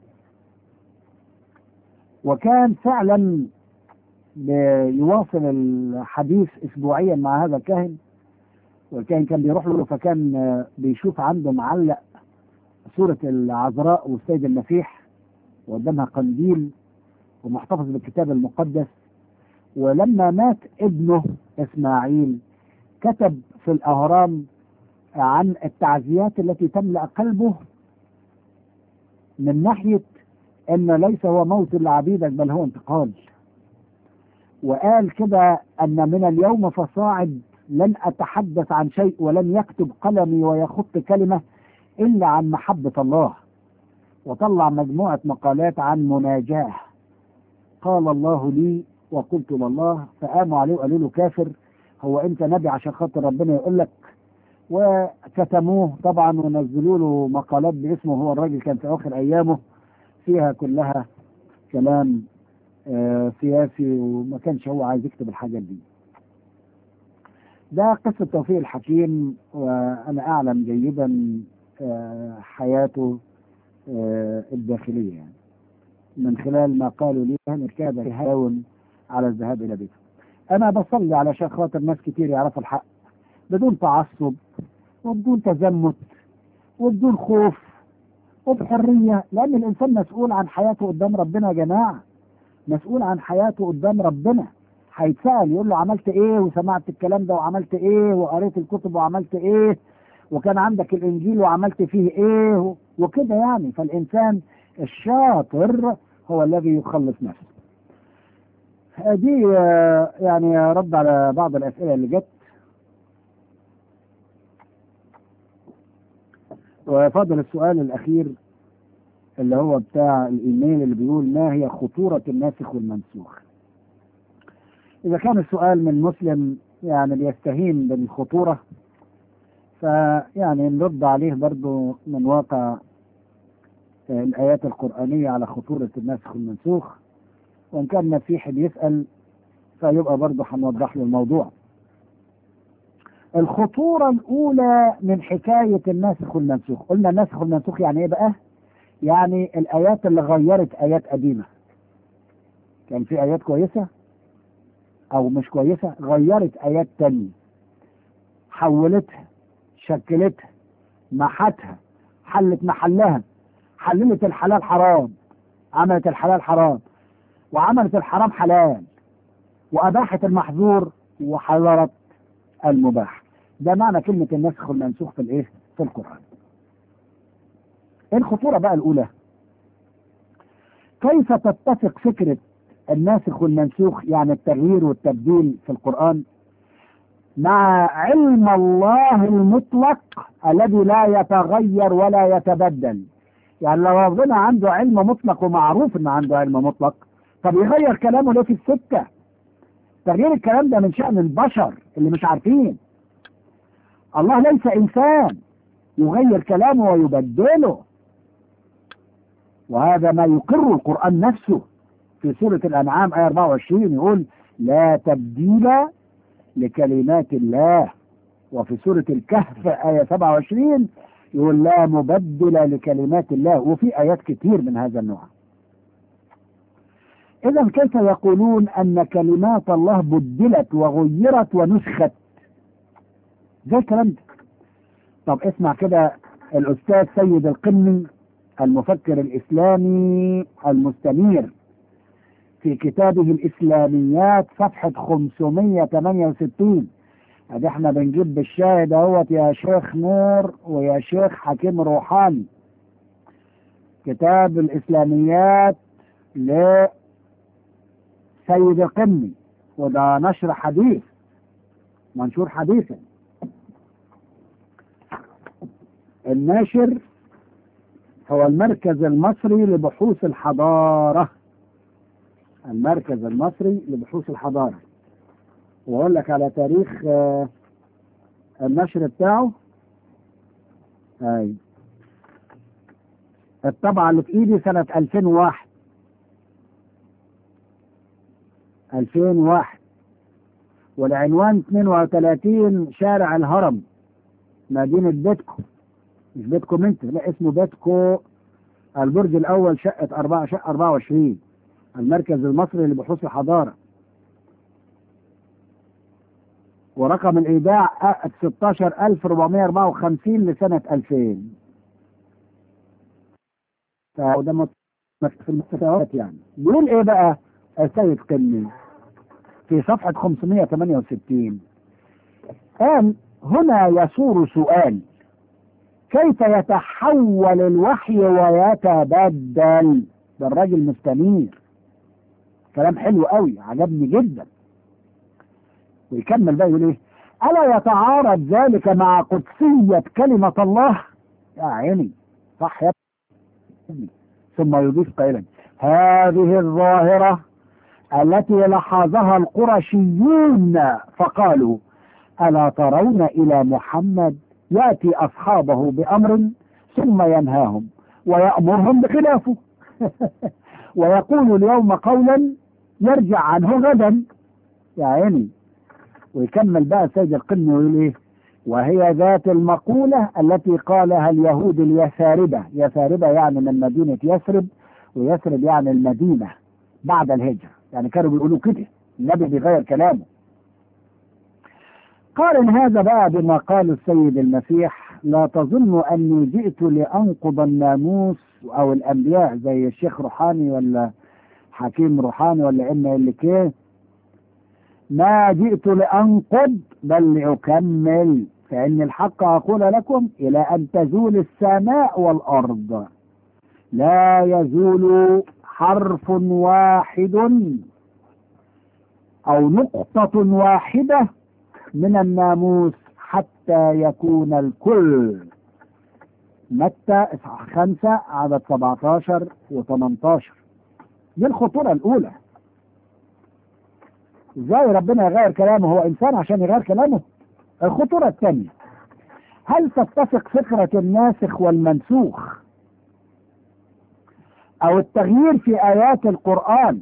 وكان فعلا يواصل الحديث اسبوعيا مع هذا الكاهن والكاهن كان بيروح له فكان بيشوف عنده معلق صورة العذراء والسيد المسيح وقدامها قنديل ومحتفظ بالكتاب المقدس ولما مات ابنه اسماعيل كتب في الاهرام عن التعزيات التي تملا قلبه من ناحيه ان ليس هو موت لعبيدك بل هو انتقال وقال كده ان من اليوم فصاعد لن اتحدث عن شيء ولن يكتب قلمي ويخط كلمه الا عن محبه الله وطلع مجموعه مقالات عن مناجاه قال الله لي وقلت لله فقاموا عليه وقالوا له كافر هو انت نبي عشان خاطر ربنا يقول لك وكتموه طبعا ونزلوا له مقالات باسمه هو الراجل كان في اخر ايامه فيها كلها كلام آه سياسي وما كانش هو عايز يكتب الحاجات دي ده قصة توفيق الحكيم وأنا أعلم جيدا آه حياته آه الداخلية يعني من خلال ما قالوا لي أن كاد يهاون على الذهاب إلى بيته أنا بصلي علشان خاطر ناس كتير يعرفوا الحق بدون تعصب وبدون تزمت وبدون خوف وبحرية لأن الإنسان مسؤول عن حياته قدام ربنا يا جماعة مسؤول عن حياته قدام ربنا هيتسأل يقول له عملت إيه وسمعت الكلام ده وعملت إيه وقريت الكتب وعملت إيه وكان عندك الإنجيل وعملت فيه إيه وكده يعني فالإنسان الشاطر هو الذي يخلص نفسه دي يعني رد على بعض الأسئلة اللي جت وفضل السؤال الأخير اللي هو بتاع الإيميل اللي بيقول ما هي خطورة الناسخ والمنسوخ إذا كان السؤال من مسلم يعني بيستهين بالخطورة فيعني نرد عليه برضو من واقع الآيات القرآنية على خطورة الناسخ والمنسوخ وإن كان مسيحي بيسأل فيبقى برضه هنوضح له الموضوع الخطورة الأولى من حكاية الناسخ والمنسوخ قلنا الناسخ والمنسوخ يعني إيه بقى؟ يعني الآيات اللي غيرت آيات قديمة كان في آيات كويسة أو مش كويسة غيرت آيات تانية حولتها شكلتها محتها حلت محلها حللت الحلال حرام عملت الحلال حرام وعملت الحرام حلال وأباحت المحظور وحظرت المباح ده معنى كلمة النسخ والمنسوخ في الايه في القرآن الخطورة بقى الأولى كيف تتفق فكرة الناسخ والمنسوخ يعني التغيير والتبديل في القرآن مع علم الله المطلق الذي لا يتغير ولا يتبدل يعني لو ربنا عنده علم مطلق ومعروف ان عنده علم مطلق طب يغير كلامه ليه في السكة تغيير الكلام ده من شأن البشر اللي مش عارفين الله ليس إنسان يغير كلامه ويبدله وهذا ما يقر القرآن نفسه في سورة الأنعام آية 24 يقول لا تبديل لكلمات الله وفي سورة الكهف آية 27 يقول لا مبدل لكلمات الله وفي آيات كتير من هذا النوع إذا كيف يقولون أن كلمات الله بدلت وغيرت ونسخت زي الكلام ده طب اسمع كده الأستاذ سيد القمي المفكر الإسلامي المستنير في كتابه الإسلاميات صفحة 568 ادي احنا بنجيب بالشاهد اهوت يا شيخ نور ويا شيخ حكيم روحاني كتاب الإسلاميات ل سيد القمي وده نشر حديث منشور حديثا الناشر هو المركز المصري لبحوث الحضارة المركز المصري لبحوث الحضارة واقول لك على تاريخ آه النشر بتاعه اي الطبعة اللي في ايدي سنة 2001 2001 والعنوان 32 شارع الهرم مدينة بيتكو مش بيتكو منت لا اسمه بيتكو البرج الأول شقة أربعة شقة 24 المركز المصري لبحوث الحضارة ورقم الإيداع 16454 لسنة 2000 فده في المستويات يعني بيقول إيه بقى السيد قمي في صفحة 568 قال هنا يصور سؤال كيف يتحول الوحي ويتبدل ده الراجل مستنير كلام حلو قوي عجبني جدا ويكمل بقى يقول ايه الا يتعارض ذلك مع قدسية كلمة الله يا عيني صح يا ابني ثم يضيف قائلا هذه الظاهرة التي لاحظها القرشيون فقالوا ألا ترون إلى محمد يأتي أصحابه بأمر ثم ينهاهم ويأمرهم بخلافه ويقول اليوم قولا يرجع عنه غدا يا عيني ويكمل بقى سيد القرن ويقول ايه وهي ذات المقولة التي قالها اليهود اليثاربة يثاربة يعني من مدينة يثرب ويثرب يعني المدينة بعد الهجرة يعني كانوا بيقولوا كده النبي بيغير كلامه قارن هذا بقى بما قال السيد المسيح لا تظن أني جئت لأنقض الناموس أو الأنبياء زي الشيخ روحاني ولا حكيم روحاني ولا إما اللي كيه ما جئت لأنقض بل لأكمل فإن الحق أقول لكم إلى أن تزول السماء والأرض لا يزول حرف واحد أو نقطة واحدة من الناموس حتى يكون الكل متى اصحاح خمسة عدد 17 و 18 دي الخطورة الأولى ازاي ربنا يغير كلامه هو إنسان عشان يغير كلامه الخطورة الثانية هل تتفق فكرة الناسخ والمنسوخ أو التغيير في آيات القرآن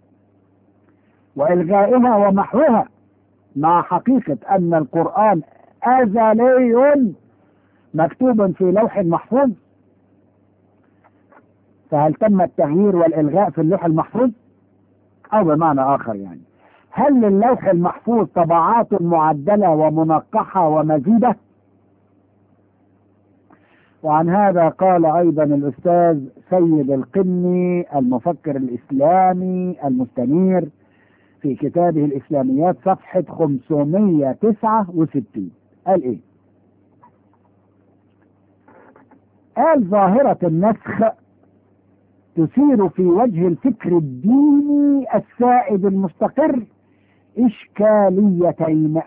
وإلغائها ومحوها مع حقيقة أن القرآن أزلي مكتوب في لوح محفوظ فهل تم التغيير والإلغاء في اللوح المحفوظ أو بمعنى آخر يعني هل للوح المحفوظ طبعات معدلة ومنقحة ومزيدة وعن هذا قال أيضا الأستاذ سيد القني المفكر الإسلامي المستنير في كتابه الإسلاميات صفحة 569 قال إيه قال ظاهرة النسخ تثير في وجه الفكر الديني السائد المستقر إشكاليتين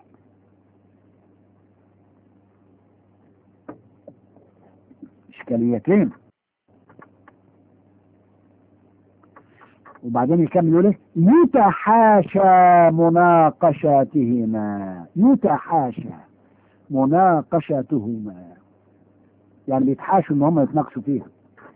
إشكاليتين وبعدين يكمل يقول ايه يتحاشى مناقشاتهما يتحاشى مناقشتهما يعني بيتحاشوا ان هم يتناقشوا فيها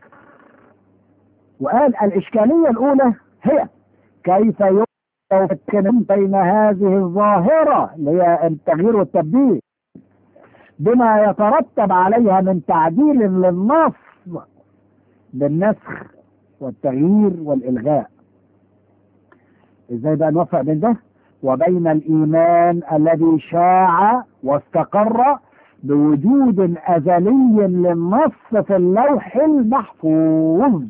وقال الاشكاليه الاولى هي كيف يمكن بين هذه الظاهره اللي هي التغيير والتبديل بما يترتب عليها من تعديل للنص بالنسخ والتغيير والإلغاء ازاي بقى نوفق بين ده وبين الإيمان الذي شاع واستقر بوجود أزلي للنص في اللوح المحفوظ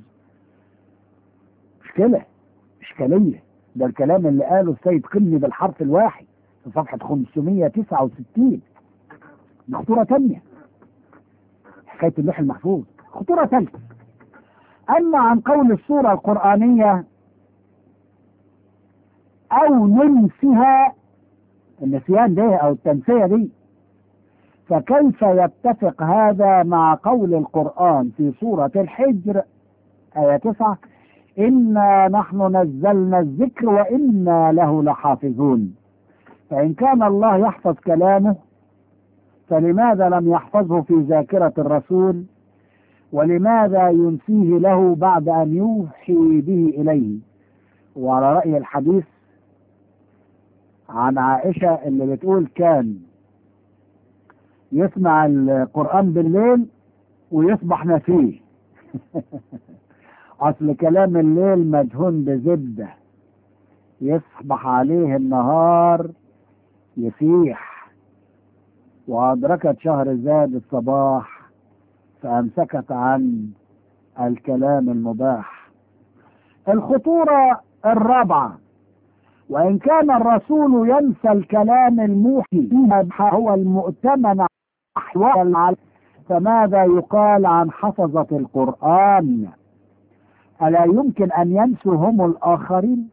مشكلة إشكالية ده الكلام اللي قاله السيد قني بالحرف الواحد في صفحة 569 دي خطورة تانية حكاية اللوح المحفوظ خطورة ثالثة أما عن قول السورة القرآنية أو ننسها النسيان ده أو التنسية دي فكيف يتفق هذا مع قول القرآن في سورة الحجر آية 9 إنا نحن نزلنا الذكر وإنا له لحافظون فإن كان الله يحفظ كلامه فلماذا لم يحفظه في ذاكرة الرسول ولماذا ينسيه له بعد أن يوحي به إليه وعلى رأي الحديث عن عائشة اللي بتقول كان يسمع القرآن بالليل ويصبح نسيه أصل كلام الليل مدهون بزبدة يصبح عليه النهار يسيح وأدركت شهر زاد الصباح فأمسكت عن الكلام المباح الخطورة الرابعة وإن كان الرسول ينسى الكلام الموحي هو المؤتمن أحوال فماذا يقال عن حفظة القرآن ألا يمكن أن ينسوا هم الآخرين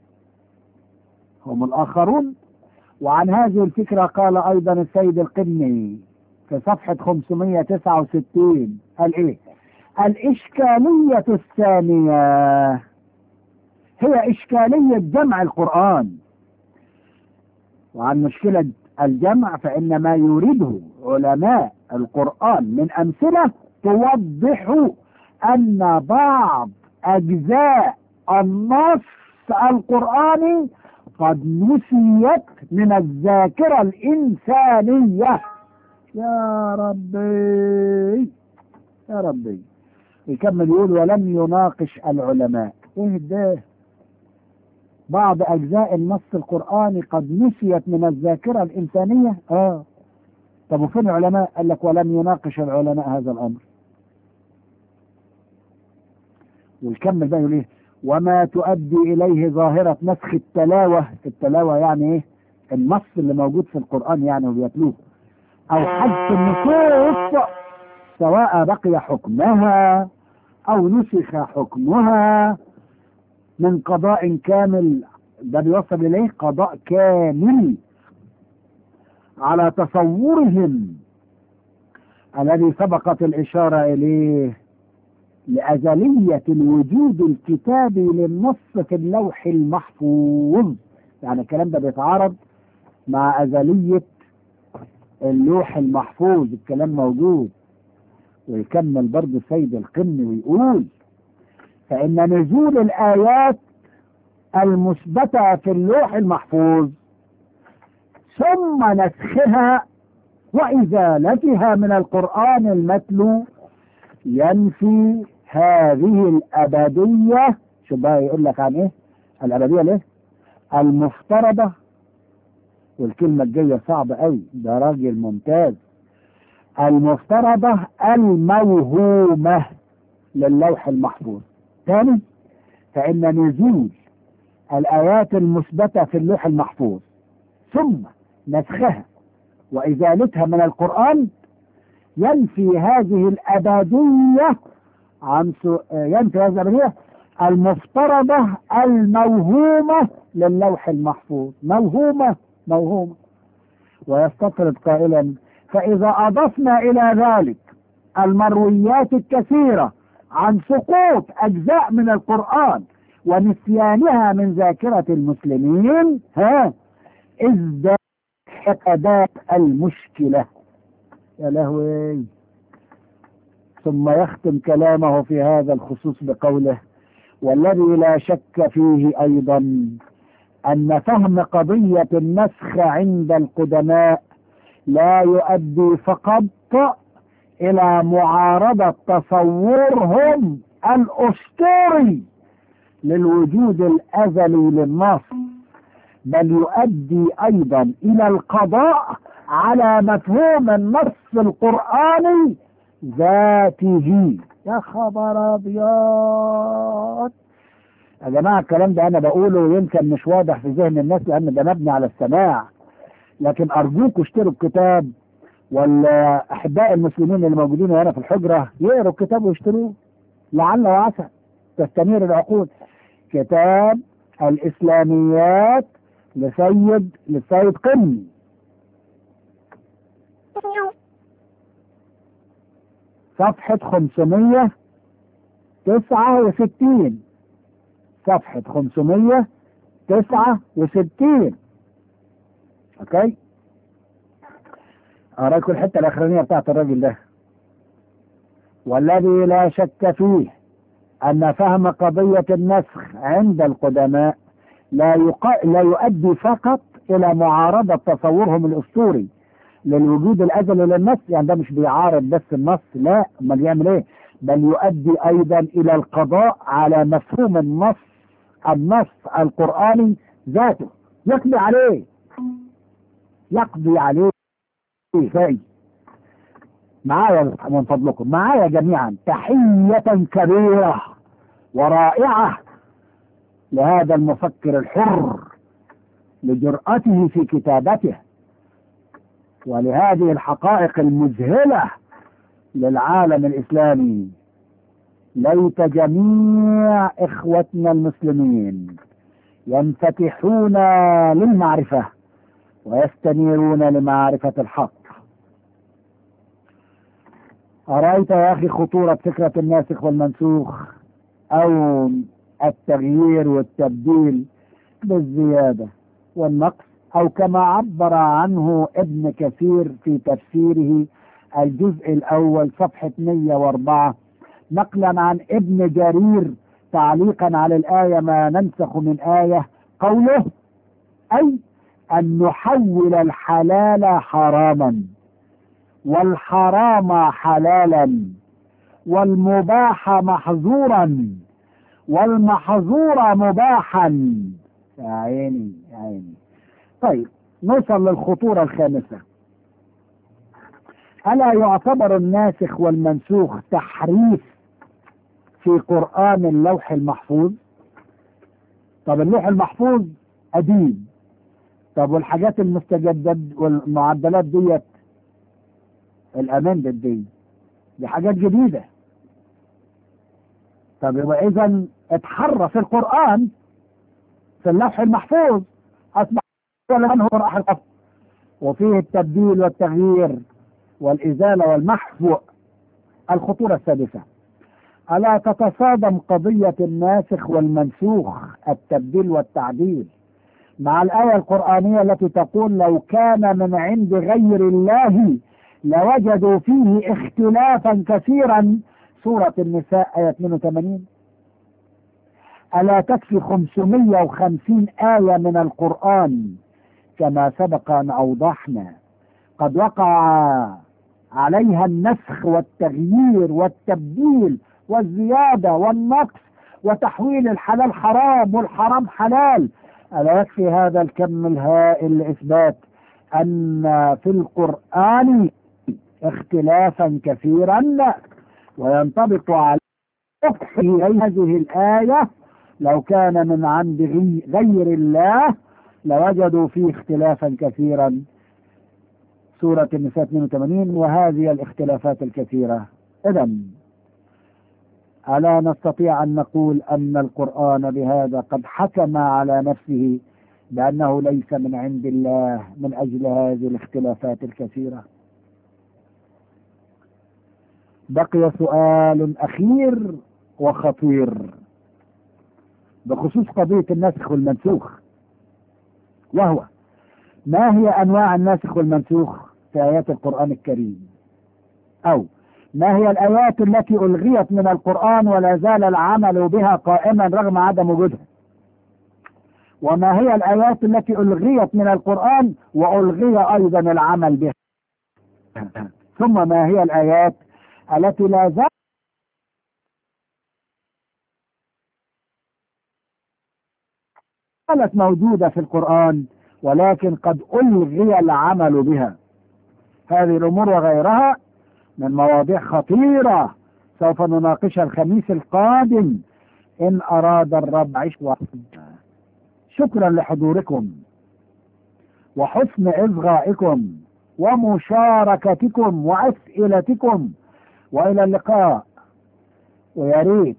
هم الآخرون وعن هذه الفكرة قال أيضا السيد القني في صفحة 569 قال إيه الإشكالية الثانية هي إشكالية جمع القرآن وعن مشكلة الجمع فإن ما يريده علماء القرآن من أمثلة توضح أن بعض أجزاء النص القرآني قد نسيت من الذاكرة الإنسانية يا ربي يا ربي يكمل يقول ولم يناقش العلماء ايه ده بعض اجزاء النص القرآني قد نسيت من الذاكرة الانسانية اه طب وفين العلماء قال لك ولم يناقش العلماء هذا الامر ويكمل بقى يقول ايه وما تؤدي اليه ظاهرة نسخ التلاوة التلاوة يعني ايه النص اللي موجود في القرآن يعني وبيتلوه او حذف النصوص سواء بقي حكمها او نسخ حكمها من قضاء كامل ده بيوصل اليه قضاء كامل على تصورهم الذي سبقت الاشاره اليه لازليه الوجود الكتابي للنص في اللوح المحفوظ يعني الكلام ده بيتعارض مع ازليه اللوح المحفوظ الكلام موجود ويكمل برضه سيد القن ويقول فإن نزول الآيات المثبتة في اللوح المحفوظ ثم نسخها وإزالتها من القرآن المتلو ينفي هذه الأبدية شو بقى يقول لك عن إيه؟ الأبدية ليه؟ المفترضة والكلمة الجاية صعبة قوي ده راجل ممتاز المفترضة الموهومة للوح المحفوظ ثاني فإن نزول الآيات المثبتة في اللوح المحفوظ ثم نسخها وإزالتها من القرآن ينفي هذه الأبدية عن سو... ينفي هذه الأبدية المفترضة الموهومة للوح المحفوظ موهومة موهومة ويستطرد قائلا فإذا أضفنا إلى ذلك المرويات الكثيرة عن سقوط أجزاء من القرآن ونسيانها من ذاكرة المسلمين ها ازدادت المشكلة يا لهوي ثم يختم كلامه في هذا الخصوص بقوله والذي لا شك فيه أيضا أن فهم قضية النسخ عند القدماء لا يؤدي فقط إلى معارضة تصورهم الأسطوري للوجود الأزلي للنص بل يؤدي أيضا إلى القضاء على مفهوم النص القرآني ذاته يا خبر أبيض يا جماعة الكلام ده أنا بقوله يمكن مش واضح في ذهن الناس لأن ده مبني على السماع لكن أرجوكوا اشتروا الكتاب والأحباء المسلمين اللي موجودين هنا في الحجرة يقروا الكتاب ويشتروه لعل وعسى تستنير العقول كتاب الإسلاميات لسيد لسيد قمي صفحة 569 صفحة 569 اوكي اراكم الحتة الاخرانية بتاعت الراجل ده والذي لا شك فيه ان فهم قضية النسخ عند القدماء لا, يق... لا يؤدي فقط الى معارضة تصورهم الاسطوري للوجود الازلي للنص يعني ده مش بيعارض بس النص لا امال يعمل ايه بل يؤدي ايضا الى القضاء على مفهوم النص النص القرآني ذاته يقضي عليه يقضي عليه ازاي معايا من فضلكم معايا جميعا تحية كبيرة ورائعة لهذا المفكر الحر لجرأته في كتابته ولهذه الحقائق المذهلة للعالم الإسلامي ليت جميع إخوتنا المسلمين ينفتحون للمعرفة ويستنيرون لمعرفة الحق أرأيت يا أخي خطورة فكرة الناسخ والمنسوخ أو التغيير والتبديل بالزيادة والنقص أو كما عبر عنه ابن كثير في تفسيره الجزء الأول صفحة 104 نقلا عن ابن جرير تعليقا على الآية ما ننسخ من آية قوله أي أن نحول الحلال حراما والحرام حلالا والمباح محظورا والمحظور مباحا يا عيني يا عيني طيب نوصل للخطورة الخامسة ألا يعتبر الناسخ والمنسوخ تحريف في قرآن اللوح المحفوظ طب اللوح المحفوظ قديم طب والحاجات المستجدة والمعدلات ديت الأماندة دي دي حاجات جديدة طب يبقى إذا اتحرف القرآن في اللوح المحفوظ أصبح ولا من هو راح القصد وفيه التبديل والتغيير والإزالة والمحو الخطورة السادسة ألا تتصادم قضية الناسخ والمنسوخ التبديل والتعديل مع الآية القرآنية التي تقول لو كان من عند غير الله لوجدوا فيه اختلافا كثيرا سورة النساء آية 82 ألا تكفي 550 آية من القرآن كما سبق أن أوضحنا قد وقع عليها النسخ والتغيير والتبديل والزيادة والنقص وتحويل الحلال حرام والحرام حلال ألا يكفي هذا الكم الهائل لإثبات أن في القرآن اختلافا كثيرا وينطبق على هذه الآية لو كان من عند غير الله لوجدوا فيه اختلافا كثيرا سورة النساء 82 وهذه الاختلافات الكثيرة إذا ألا نستطيع أن نقول أن القرآن بهذا قد حكم على نفسه بأنه ليس من عند الله من أجل هذه الاختلافات الكثيرة بقي سؤال أخير وخطير بخصوص قضية الناسخ والمنسوخ وهو ما هي أنواع الناسخ والمنسوخ في آيات القرآن الكريم أو ما هي الآيات التي ألغيت من القرآن ولا زال العمل بها قائما رغم عدم وجودها وما هي الآيات التي ألغيت من القرآن وألغي أيضا العمل بها ثم ما هي الآيات التي لا زال زالت موجودة في القرآن ولكن قد ألغي العمل بها هذه الأمور وغيرها من مواضيع خطيرة سوف نناقشها الخميس القادم إن أراد الرب عيش شكرا لحضوركم وحسن إصغائكم ومشاركتكم وأسئلتكم وإلى اللقاء ويا ريت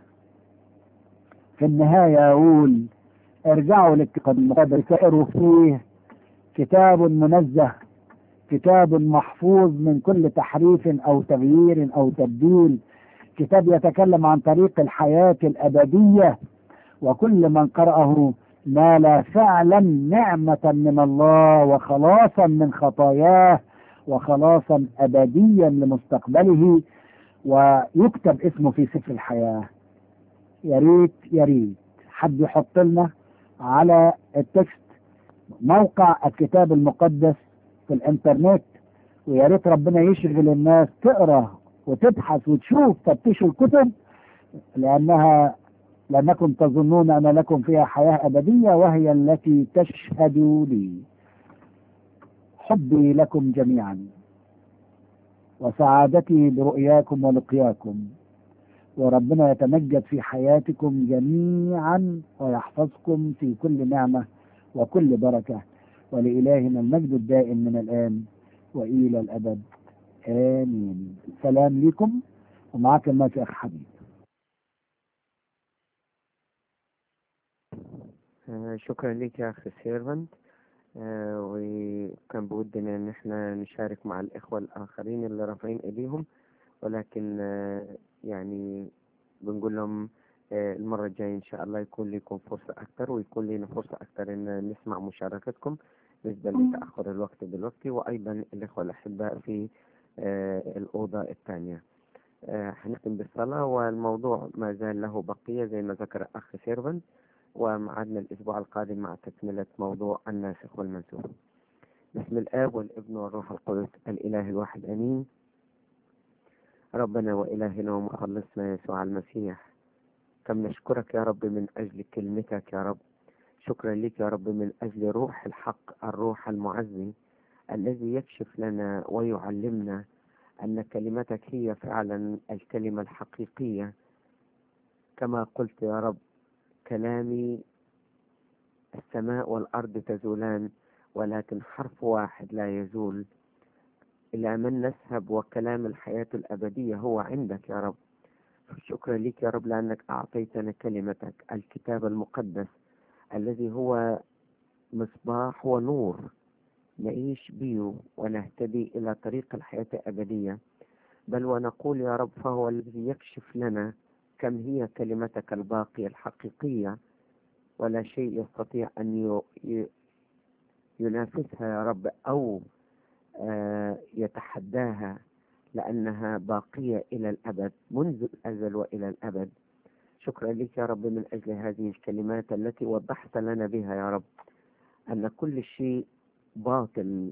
في النهاية أقول ارجعوا للكتاب المقدس اقروا فيه كتاب منزه كتاب محفوظ من كل تحريف أو تغيير أو تبديل كتاب يتكلم عن طريق الحياة الأبدية وكل من قرأه نال فعلا نعمة من الله وخلاصا من خطاياه وخلاصا أبديا لمستقبله ويكتب اسمه في سفر الحياة يا ريت يا ريت حد يحط لنا على التكست موقع الكتاب المقدس في الانترنت ويا ريت ربنا يشغل الناس تقرا وتبحث وتشوف تفتشوا الكتب لانها لانكم تظنون ان لكم فيها حياه ابديه وهي التي تشهد لي حبي لكم جميعا وسعادتي برؤياكم ولقياكم وربنا يتمجد في حياتكم جميعا ويحفظكم في كل نعمه وكل بركه ولإلهنا المجد الدائم من الآن وإلى الأبد آمين سلام لكم ومعك الماك أخ حبيب آه، شكرا لك يا أخي سيرفنت آه، وكان بودنا إن احنا نشارك مع الإخوة الآخرين اللي رافعين إيديهم ولكن آه، يعني بنقول لهم آه، المرة الجاية إن شاء الله يكون لكم فرصة أكثر ويكون لنا فرصة أكثر إن نسمع مشاركتكم بالنسبة لتأخر الوقت دلوقتي وأيضا الإخوة الأحباء في آه، الأوضة الثانية آه، هنختم بالصلاة والموضوع ما زال له بقية زي ما ذكر الأخ سيرفنت ومعادنا الأسبوع القادم مع تكملة موضوع الناسخ والمنسوخ بسم الآب والابن والروح القدس الإله الواحد أمين ربنا وإلهنا ومخلصنا يسوع المسيح كم نشكرك يا رب من أجل كلمتك يا رب شكرا لك يا رب من أجل روح الحق الروح المعزي الذي يكشف لنا ويعلمنا أن كلمتك هي فعلا الكلمة الحقيقية كما قلت يا رب كلامي السماء والأرض تزولان ولكن حرف واحد لا يزول إلى من نذهب وكلام الحياة الأبدية هو عندك يا رب شكرا لك يا رب لأنك أعطيتنا كلمتك الكتاب المقدس الذي هو مصباح ونور نعيش به ونهتدي إلى طريق الحياة الأبدية بل ونقول يا رب فهو الذي يكشف لنا كم هي كلمتك الباقية الحقيقية ولا شيء يستطيع أن ي- ي- ينافسها يا رب أو آه، يتحداها لأنها باقية إلى الأبد منذ الأزل وإلى الأبد شكرا لك يا رب من أجل هذه الكلمات التي وضحت لنا بها يا رب أن كل شيء باطل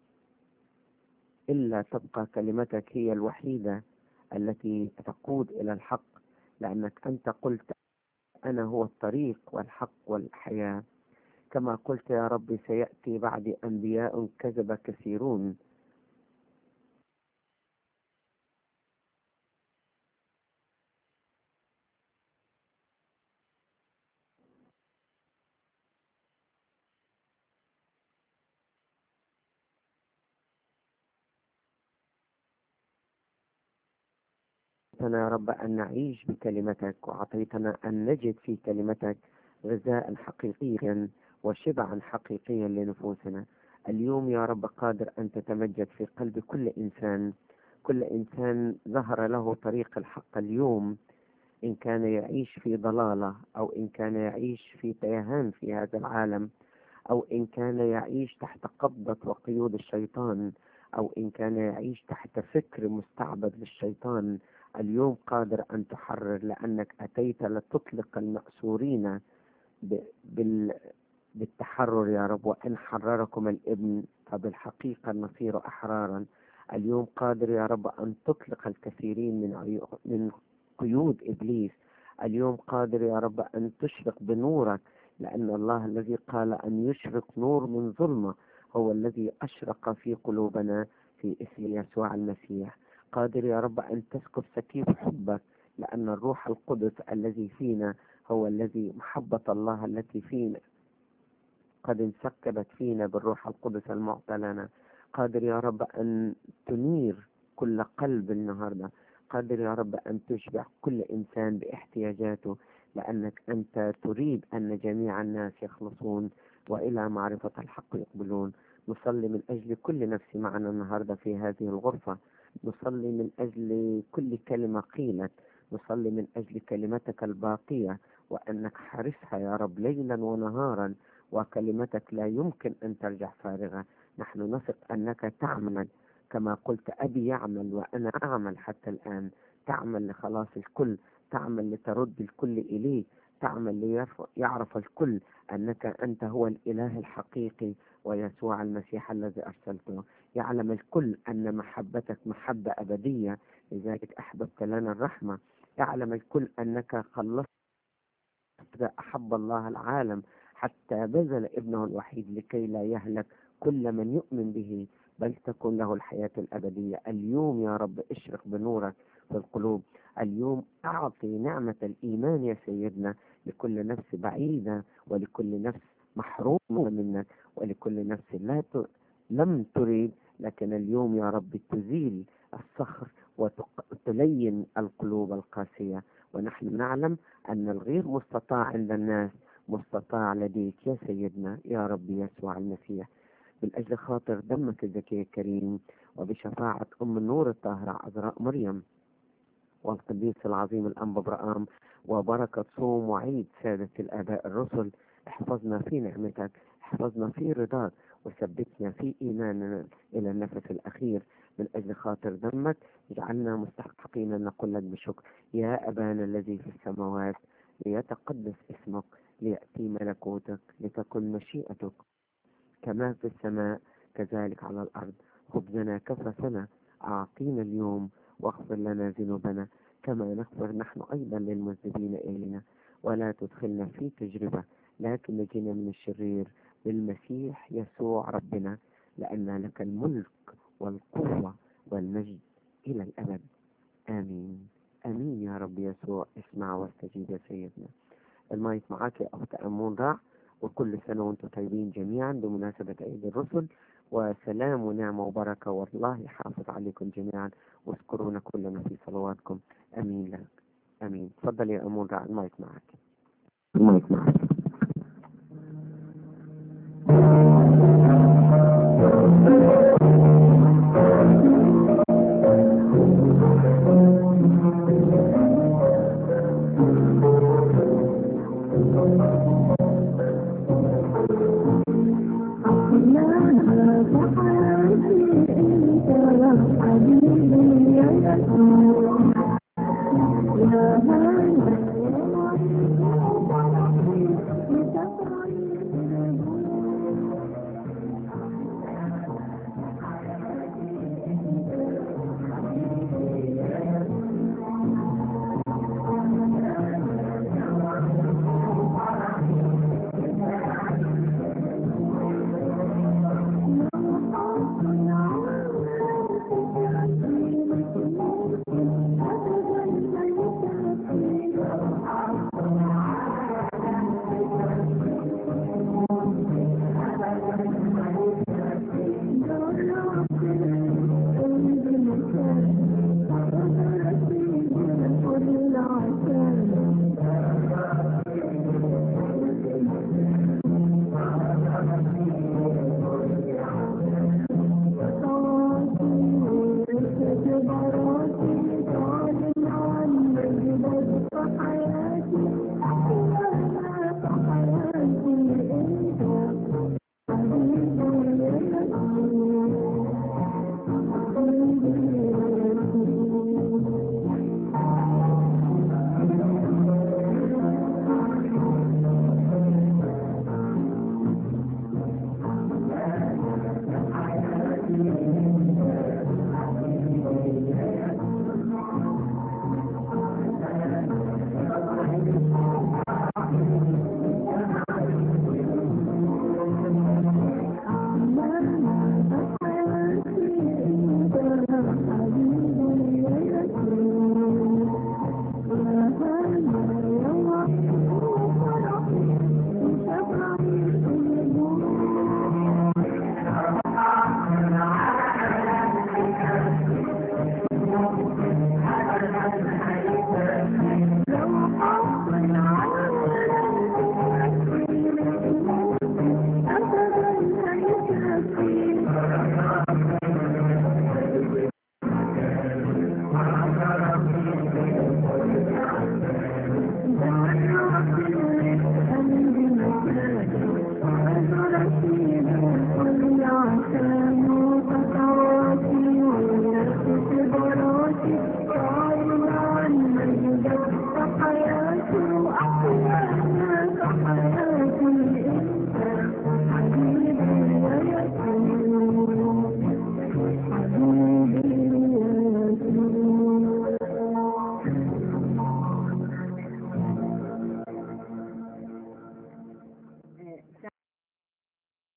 إلا تبقى كلمتك هي الوحيدة التي تقود إلى الحق لأنك أنت قلت أنا هو الطريق والحق والحياة كما قلت يا رب سيأتي بعد أنبياء كذب كثيرون أعطيتنا يا رب أن نعيش بكلمتك وأعطيتنا أن نجد في كلمتك غذاء حقيقيا وشبعا حقيقيا لنفوسنا اليوم يا رب قادر أن تتمجد في قلب كل إنسان كل إنسان ظهر له طريق الحق اليوم إن كان يعيش في ضلالة أو إن كان يعيش في تيهان في هذا العالم أو إن كان يعيش تحت قبضة وقيود الشيطان أو إن كان يعيش تحت فكر مستعبد للشيطان اليوم قادر أن تحرر لأنك أتيت لتطلق المأسورين ب- بال بالتحرر يا رب وإن حرركم الابن فبالحقيقة نصير أحرارا اليوم قادر يا رب أن تطلق الكثيرين من عيو- من قيود إبليس اليوم قادر يا رب أن تشرق بنورك لأن الله الذي قال أن يشرق نور من ظلمة هو الذي أشرق في قلوبنا في اسم يسوع المسيح قادر يا رب أن تسكب سكيب حبك لأن الروح القدس الذي فينا هو الذي محبة الله التي فينا قد انسكبت فينا بالروح القدس المعطى لنا قادر يا رب أن تنير كل قلب النهاردة قادر يا رب أن تشبع كل إنسان باحتياجاته لأنك أنت تريد أن جميع الناس يخلصون وإلى معرفة الحق يقبلون نصلي من أجل كل نفس معنا النهاردة في هذه الغرفة نصلي من أجل كل كلمة قيلت نصلي من أجل كلمتك الباقية وأنك حرسها يا رب ليلا ونهارا وكلمتك لا يمكن أن ترجع فارغة نحن نثق أنك تعمل كما قلت أبي يعمل وأنا أعمل حتى الآن تعمل لخلاص الكل تعمل لترد الكل إليك تعمل ليعرف الكل أنك أنت هو الإله الحقيقي ويسوع المسيح الذي أرسلته يعلم الكل أن محبتك محبة أبدية لذلك أحببت لنا الرحمة يعلم الكل أنك خلصت أحب الله العالم حتى بذل ابنه الوحيد لكي لا يهلك كل من يؤمن به بل تكون له الحياة الأبدية اليوم يا رب اشرق بنورك في القلوب اليوم أعطي نعمة الإيمان يا سيدنا لكل نفس بعيدة ولكل نفس محرومة منك ولكل نفس لا ت... لم تريد لكن اليوم يا رب تزيل الصخر وتلين القلوب القاسية ونحن نعلم أن الغير مستطاع عند الناس مستطاع لديك يا سيدنا يا رب يسوع المسيح من أجل خاطر دمك الزكي الكريم وبشفاعة أم النور الطاهرة عذراء مريم والقديس العظيم الأنبا برآم وبركة صوم وعيد سادة الآباء الرسل احفظنا في نعمتك احفظنا في رضاك وثبتنا في إيماننا إلى النفس الأخير من أجل خاطر دمك اجعلنا مستحقين أن نقول لك بشكر يا أبانا الذي في السماوات ليتقدس اسمك ليأتي ملكوتك لتكن مشيئتك كما في السماء كذلك على الأرض خبزنا كففنا أعطينا اليوم واغفر لنا ذنوبنا كما نغفر نحن أيضا للمذنبين إلينا ولا تدخلنا في تجربة لكن نجينا من الشرير بالمسيح يسوع ربنا لأن لك الملك والقوة والمجد إلى الأبد آمين آمين يا رب يسوع اسمع واستجيب يا سيدنا المايك معاك يا أخت أمون راع وكل سنة وأنتم طيبين جميعا بمناسبة عيد الرسل وسلام ونعمة وبركة والله يحافظ عليكم جميعا واذكرونا كلنا في صلواتكم أمين لك أمين تفضل يا أمون راع المايك معك المايك معك Thank you.